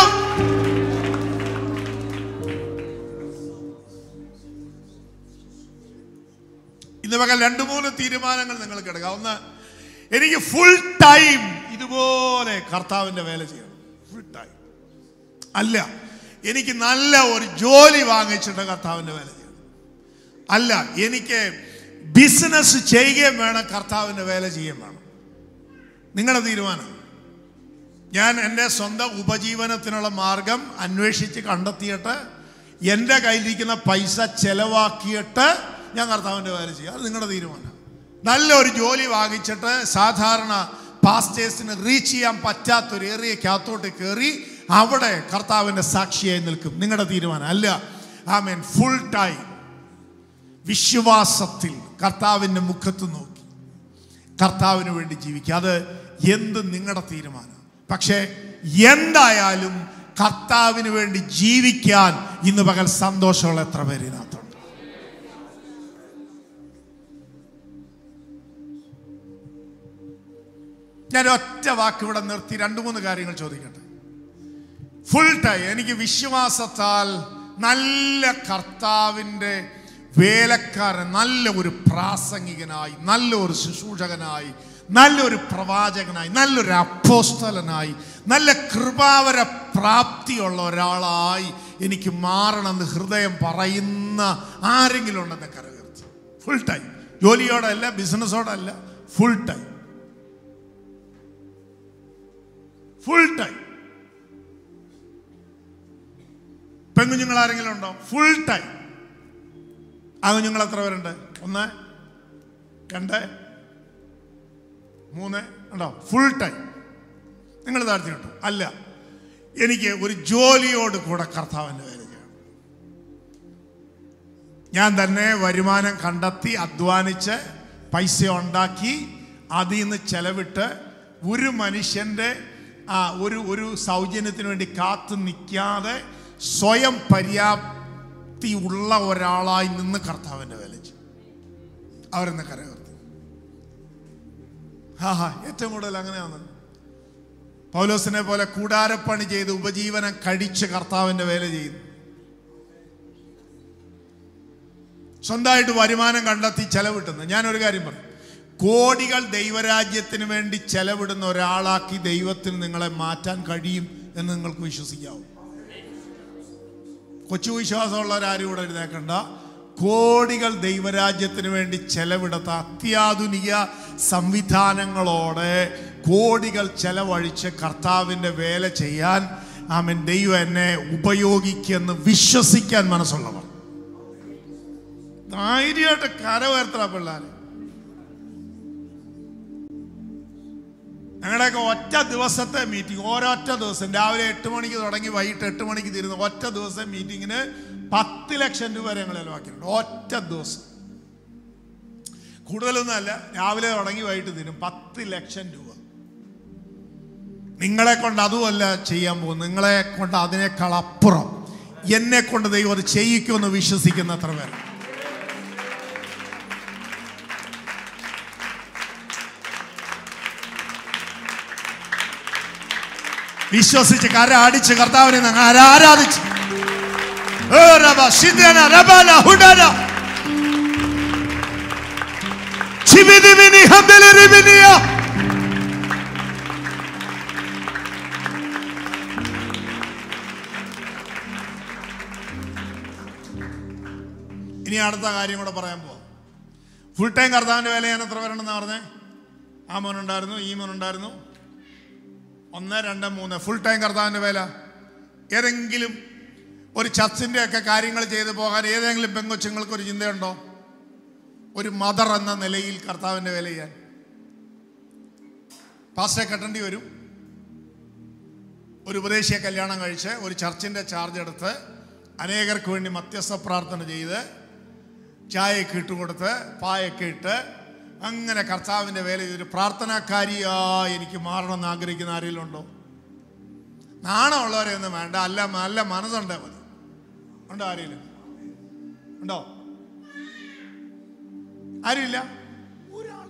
ഇന്ന് പകൽ രണ്ട് മൂന്ന് തീരുമാനങ്ങൾ നിങ്ങൾക്ക് എടുക്കാം ഒന്ന് എനിക്ക് ഫുൾ ടൈം ഇതുപോലെ കർത്താവിന്റെ വേല ചെയ്യണം ഫുൾ ടൈം അല്ല എനിക്ക് നല്ല ഒരു ജോലി വാങ്ങിച്ചിട്ട് കർത്താവിന്റെ വേല ചെയ്യണം അല്ല എനിക്ക് ബിസിനസ് ചെയ്യുകയും വേണം കർത്താവിന്റെ വേല ചെയ്യുകയും വേണം നിങ്ങളുടെ തീരുമാനം ഞാൻ എൻ്റെ സ്വന്തം ഉപജീവനത്തിനുള്ള മാർഗം അന്വേഷിച്ച് കണ്ടെത്തിയിട്ട് എൻ്റെ കയ്യിലിരിക്കുന്ന പൈസ ചെലവാക്കിയിട്ട് ഞാൻ കർത്താവിൻ്റെ കാര്യം ചെയ്യും അത് നിങ്ങളുടെ തീരുമാനം നല്ലൊരു ജോലി വാങ്ങിച്ചിട്ട് സാധാരണ പാസ്റ്റേഴ്സിന് റീച്ച് ചെയ്യാൻ പറ്റാത്തൊരു ഏറിയക്കകത്തോട്ട് കയറി അവിടെ കർത്താവിൻ്റെ സാക്ഷിയായി നിൽക്കും നിങ്ങളുടെ തീരുമാനം അല്ല ആ മീൻ ഫുൾ ടൈം വിശ്വാസത്തിൽ കർത്താവിൻ്റെ മുഖത്ത് നോക്കി കർത്താവിന് വേണ്ടി ജീവിക്കുക അത് എന്ത് നിങ്ങളുടെ തീരുമാനം പക്ഷേ എന്തായാലും കർത്താവിന് വേണ്ടി ജീവിക്കാൻ ഇന്ന് പകൽ സന്തോഷമുള്ള എത്ര പേര് ഇതിനകത്തുണ്ട് ഞാൻ ഒറ്റ വാക്ക് ഇവിടെ നിർത്തി രണ്ട് മൂന്ന് കാര്യങ്ങൾ ചോദിക്കട്ടെ ഫുൾ ടൈം എനിക്ക് വിശ്വാസത്താൽ നല്ല കർത്താവിൻ്റെ വേലക്കാരൻ നല്ല ഒരു പ്രാസംഗികനായി നല്ല ഒരു ശുശ്രൂഷകനായി നല്ലൊരു പ്രവാചകനായി നല്ലൊരു അപ്പോസ്തലനായി നല്ല കൃപാവര പ്രാപ്തിയുള്ള ഒരാളായി എനിക്ക് മാറണമെന്ന് ഹൃദയം പറയുന്ന ആരെങ്കിലും ഉണ്ടെന്ന് കരകയർത്തി ഫുൾ ടൈം ജോലിയോടല്ല ബിസിനസ്സോടല്ല ഫുൾ ടൈം ഫുൾ ടൈം പെൺകുഞ്ഞുങ്ങൾ ആരെങ്കിലും ഉണ്ടോ ഫുൾ ടൈം ആ കുഞ്ഞുങ്ങൾ എത്ര പേരുണ്ട് ഒന്ന് രണ്ട് മൂന്ന് ഉണ്ടോ ഫുൾ ടൈം നിങ്ങൾ താഴ്ത്തി കേട്ടോ അല്ല എനിക്ക് ഒരു ജോലിയോട് കൂടെ കർത്താവിൻ്റെ വേല ചെയ്യണം ഞാൻ തന്നെ വരുമാനം കണ്ടെത്തി അധ്വാനിച്ച് പൈസ ഉണ്ടാക്കി അതിൽ നിന്ന് ചെലവിട്ട് ഒരു മനുഷ്യൻ്റെ ആ ഒരു ഒരു സൗജന്യത്തിന് വേണ്ടി കാത്തു നിൽക്കാതെ സ്വയം പര്യാപ്തി ഉള്ള ഒരാളായി നിന്ന് കർത്താവിൻ്റെ വേല ചെയ്യും അവരെന്ന് കരകർത്തി ഹാ ഹാ ഏറ്റവും കൂടുതൽ അങ്ങനെയാണ് പൗലോസിനെ പോലെ കൂടാരപ്പണി ചെയ്ത് ഉപജീവനം കഴിച്ച് കർത്താവിൻ്റെ വേല ചെയ്യുന്നു സ്വന്തമായിട്ട് വരുമാനം കണ്ടെത്തി ചെലവിട്ടുന്നു ഞാനൊരു കാര്യം പറയും കോടികൾ ദൈവരാജ്യത്തിന് വേണ്ടി ചെലവിടുന്ന ഒരാളാക്കി ദൈവത്തിന് നിങ്ങളെ മാറ്റാൻ കഴിയും എന്ന് നിങ്ങൾക്ക് വിശ്വസിക്കാവൂ കൊച്ചു വിശ്വാസമുള്ളവരാരും ഇവിടെ എഴുന്നേക്കണ്ട കോടികൾ ദൈവരാജ്യത്തിന് വേണ്ടി ചെലവിടത്ത അത്യാധുനിക സംവിധാനങ്ങളോടെ കോടികൾ ചെലവഴിച്ച് കർത്താവിൻ്റെ വേല ചെയ്യാൻ ആമൻ ദൈവം എന്നെ ഉപയോഗിക്കുമെന്ന് വിശ്വസിക്കാൻ മനസ്സുള്ളവർ ധൈര്യമായിട്ട് കരവേർത്തല പിള്ളേർ ഞങ്ങളുടെയൊക്കെ ഒറ്റ ദിവസത്തെ മീറ്റിംഗ് ഓരോറ്റ ദിവസം രാവിലെ എട്ട് മണിക്ക് തുടങ്ങി വൈകിട്ട് എട്ട് മണിക്ക് തീരുന്ന ഒറ്റ ദിവസം മീറ്റിങ്ങിന് പത്ത് ലക്ഷം രൂപ വരെ ഞങ്ങൾ ചെലവാക്കിയിട്ടുണ്ട് ഒറ്റ ദിവസം കൂടുതലൊന്നും അല്ല രാവിലെ തുടങ്ങി വൈകിട്ട് തീരും പത്ത് ലക്ഷം രൂപ നിങ്ങളെ കൊണ്ട് അതുമല്ല ചെയ്യാൻ പോകും നിങ്ങളെ കൊണ്ട് അതിനേക്കാൾ അപ്പുറം എന്നെ കൊണ്ട് ദൈവം അത് ചെയ്യിക്കുമെന്ന് വിശ്വസിക്കുന്ന അത്ര പേര് വിശ്വസിച്ച് കര അടിച്ച് കർത്താവിനെ ഞങ്ങൾ ആരാ- ആരാധിച്ച് ഏ റബ, ശിദന, റബല, ഹുഡന. ചിബിദിബിനി, ഹബലിരിബിനിയ. ഇനി അടുത്ത കാര്യം കൂടെ പറയാൻ പോവാം ഫുൾ ടൈം കർത്താവിന്റെ വേല ഞാൻ എത്ര പേരുണ്ടെന്ന് പറഞ്ഞേ ആ മോനുണ്ടായിരുന്നു ഈ മോനുണ്ടായിരുന്നു ഒന്ന് രണ്ട് മൂന്ന് ഫുൾ ടൈം കർത്താവിൻ്റെ വേല ഏതെങ്കിലും ഒരു ചർച്ചിൻ്റെ ഒക്കെ കാര്യങ്ങൾ ചെയ്തു പോകാൻ ഏതെങ്കിലും പെങ്കൊച്ചുങ്ങൾക്ക് ഒരു ചിന്തയുണ്ടോ ഒരു മദർ എന്ന നിലയിൽ കർത്താവിൻ്റെ വേല ചെയ്യാൻ പാസ്റ്റെ കെട്ടേണ്ടി വരും ഒരു ഉപദേശിയെ കല്യാണം കഴിച്ച് ഒരു ചർച്ചിൻ്റെ ചാർജ് എടുത്ത് അനേകർക്ക് വേണ്ടി മധ്യസ്ഥ പ്രാർത്ഥന ചെയ്ത് ചായയൊക്കെ ഇട്ട് കൊടുത്ത് പായൊക്കെ ഇട്ട് അങ്ങനെ കർത്താവിൻ്റെ വേല ചെയ്തൊരു പ്രാർത്ഥനാക്കാരിയായി എനിക്ക് മാറണമെന്ന് ആഗ്രഹിക്കുന്ന ആരെങ്കിലും ഉണ്ടോ നാണമുള്ളവരെ ഒന്നും വേണ്ട അല്ല നല്ല മനസ്സുണ്ടേ മതി ഉണ്ടോ ആരെങ്കിലും ഉണ്ടോ ആരുമില്ല ഒരാൾ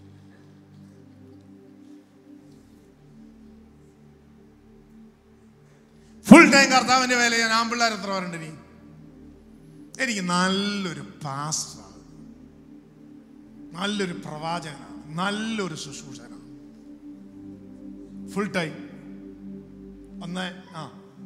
ഫുൾ ടൈം കർത്താവിൻ്റെ വേല ചെയ്യാൻ ആമ്പിള്ളേർ എത്ര പേരുണ്ട് ഇനി എനിക്ക് നല്ലൊരു പാസ്റ്ററാണ് നല്ലൊരു പ്രവാചകനാണ് നല്ലൊരു ശുശ്രൂഷകനാണ് ഫുൾ ടൈം ഒന്ന് ആ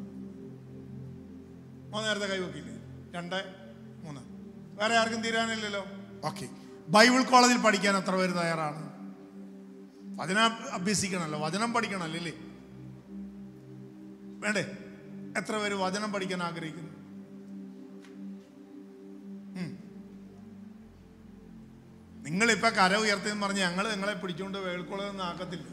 മൂന്ന് നേരത്തെ കൈവക്കില്ലേ രണ്ട് മൂന്ന് വേറെ ആർക്കും തീരാനില്ലല്ലോ ഓക്കെ ബൈബിൾ കോളേജിൽ പഠിക്കാൻ എത്ര പേര് തയ്യാറാണ് വചനം അഭ്യസിക്കണമല്ലോ വചനം പഠിക്കണമല്ലോ അല്ലേ വേണ്ടേ എത്ര പേര് വചനം പഠിക്കാൻ ആഗ്രഹിക്കുന്നു നിങ്ങളിപ്പോൾ കര ഉയർത്തിയെന്ന് പറഞ്ഞ് ഞങ്ങൾ നിങ്ങളെ പിടിച്ചുകൊണ്ട് വേൾക്കുളതൊന്നും ആക്കത്തില്ല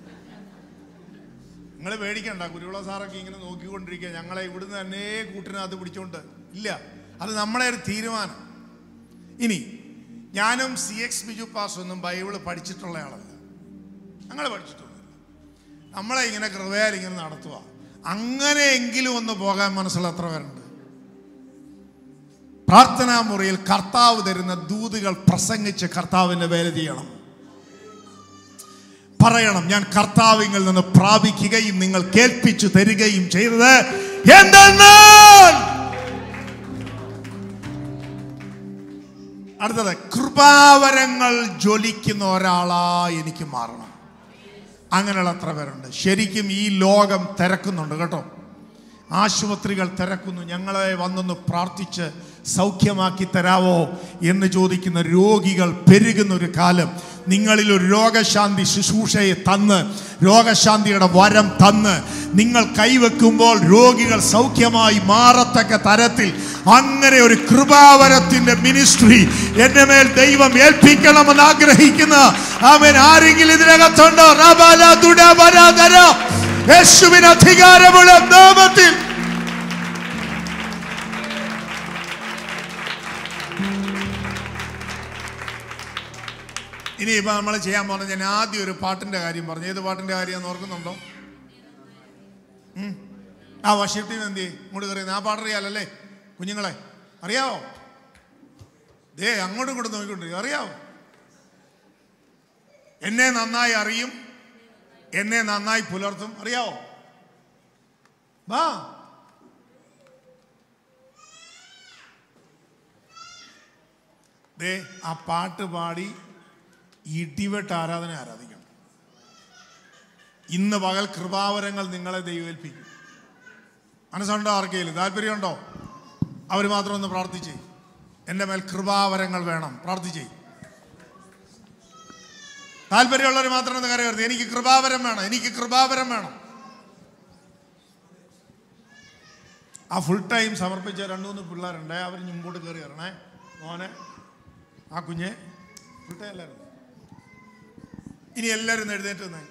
നിങ്ങൾ പേടിക്കണ്ട കുരുവിള സാറൊക്കെ ഇങ്ങനെ നോക്കിക്കൊണ്ടിരിക്കുക ഞങ്ങളെ ഇവിടുന്ന് തന്നെ കൂട്ടിനകത്ത് പിടിച്ചോണ്ട് ഇല്ല അത് നമ്മളെ ഒരു തീരുമാനം ഇനി ഞാനും സി എക്സ് ബിജു പാസ് ഒന്നും ബൈബിള് പഠിച്ചിട്ടുള്ള ആളല്ല ഞങ്ങൾ പഠിച്ചിട്ടൊന്നുമില്ല നമ്മളെ ഇങ്ങനെ കൃപയാൽ ഇങ്ങനെ നടത്തുക അങ്ങനെയെങ്കിലും ഒന്ന് പോകാൻ മനസ്സിൽ എത്ര പേരുണ്ട് പ്രാർത്ഥനാ മുറിയിൽ കർത്താവ് തരുന്ന ദൂതുകൾ പ്രസംഗിച്ച് കർത്താവിന്റെ വേല ചെയ്യണം പറയണം ഞാൻ കർത്താവിൽ നിന്ന് പ്രാപിക്കുകയും നിങ്ങൾ കേൾപ്പിച്ചു തരികയും ചെയ്തത് എന്തെന്നാൽ അടുത്തത് കൃപാവരങ്ങൾ ജ്വലിക്കുന്ന ഒരാളാ എനിക്ക് മാറണം അങ്ങനെയുള്ള എത്ര പേരുണ്ട് ശരിക്കും ഈ ലോകം തിരക്കുന്നുണ്ട് കേട്ടോ ആശുപത്രികൾ തിരക്കുന്നു ഞങ്ങളെ വന്നൊന്ന് പ്രാർത്ഥിച്ച് സൗഖ്യമാക്കി തരാവോ എന്ന് ചോദിക്കുന്ന രോഗികൾ പെരുകുന്ന ഒരു കാലം നിങ്ങളിൽ ഒരു രോഗശാന്തി ശുശ്രൂഷയെ തന്ന് രോഗശാന്തിയുടെ വരം തന്ന് നിങ്ങൾ കൈവെക്കുമ്പോൾ രോഗികൾ സൗഖ്യമായി മാറത്തക്ക തരത്തിൽ അങ്ങനെ ഒരു കൃപാവരത്തിന്റെ മിനിസ്ട്രി എന്റെ മേൽ ദൈവം ഏൽപ്പിക്കണമെന്ന് ആഗ്രഹിക്കുന്ന അവൻ ആരെങ്കിലും ഇതിനകത്തുണ്ടോ റബല ദുഡബരധര. യേശുവിന് അധികാരമുള്ള നാമത്തിൽ ഇനി ഇപ്പൊ നമ്മൾ ചെയ്യാൻ പോകുന്ന ഞാൻ ആദ്യം ഒരു പാട്ടിന്റെ കാര്യം പറഞ്ഞു ഏത് പാട്ടിന്റെ കാര്യം ഓർക്കുന്നുണ്ടോ ഉം. ആ വർഷിപ്പ് ടീം എന്ത് ചെയ്യും ഇങ്ങോട്ട് കയറിയത് ആ പാട്ടറിയാലല്ലേ കുഞ്ഞുങ്ങളെ അറിയാവോ ദേ അങ്ങോട്ടും ഇങ്ങോട്ടും നോക്കിക്കൊണ്ടിരിക്കും അറിയാവോ എന്നെ നന്നായി അറിയും എന്നെ നന്നായി പുലർത്തും അറിയാവോ വാ ദേ ആ പാട്ട് പാടി ഇടിവെട്ട് ആരാധന ആരാധിക്കണം ഇന്ന് പകൽ കൃപാവരങ്ങൾ നിങ്ങളെ ദൈവേൽപ്പിക്കും മനസ്സുണ്ടോ ആർക്കെങ്കിലും താല്പര്യമുണ്ടോ അവർ മാത്രം ഒന്ന് പ്രാർത്ഥിച്ചേ എൻ്റെ മേൽ കൃപാവരങ്ങൾ വേണം പ്രാർത്ഥിച്ചേ താല്പര്യമുള്ളവർ മാത്രം ഒന്ന് കരയരുത് എനിക്ക് കൃപാവരം വേണം എനിക്ക് കൃപാവരം വേണം ആ ഫുൾ ടൈം സമർപ്പിച്ച രണ്ടു മൂന്ന് പിള്ളേരുണ്ട് അവർ മുമ്പോട്ട് കയറി ഇറങ്ങണേ മോനെ ആ കുഞ്ഞെ ഫുൾ ടൈം എല്ലാവരും ഇനി എല്ലാവരും ഒന്ന് എഴുന്നേറ്റ് നിന്നേ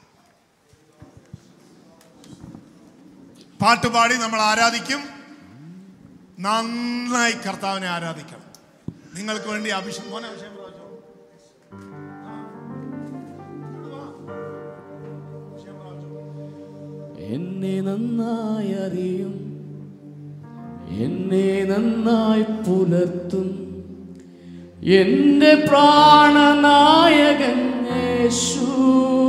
പാട്ട് പാടി നമ്മൾ ആരാധിക്കും നന്നായി കർത്താവിനെ ആരാധിക്കണം നിങ്ങൾക്ക് വേണ്ടി അഭിഷേകം മോനെ അഭിഷേകം പ്രാപിച്ചോ. ആ. ഇങ്ങോട്ട് വാ. അഭിഷേകം പ്രാപിച്ചോ. എന്നെ നന്നായി അറിയും എന്നെ നന്നായി പുലർത്തും എന്റെ പ്രാണനായകൻ യേശു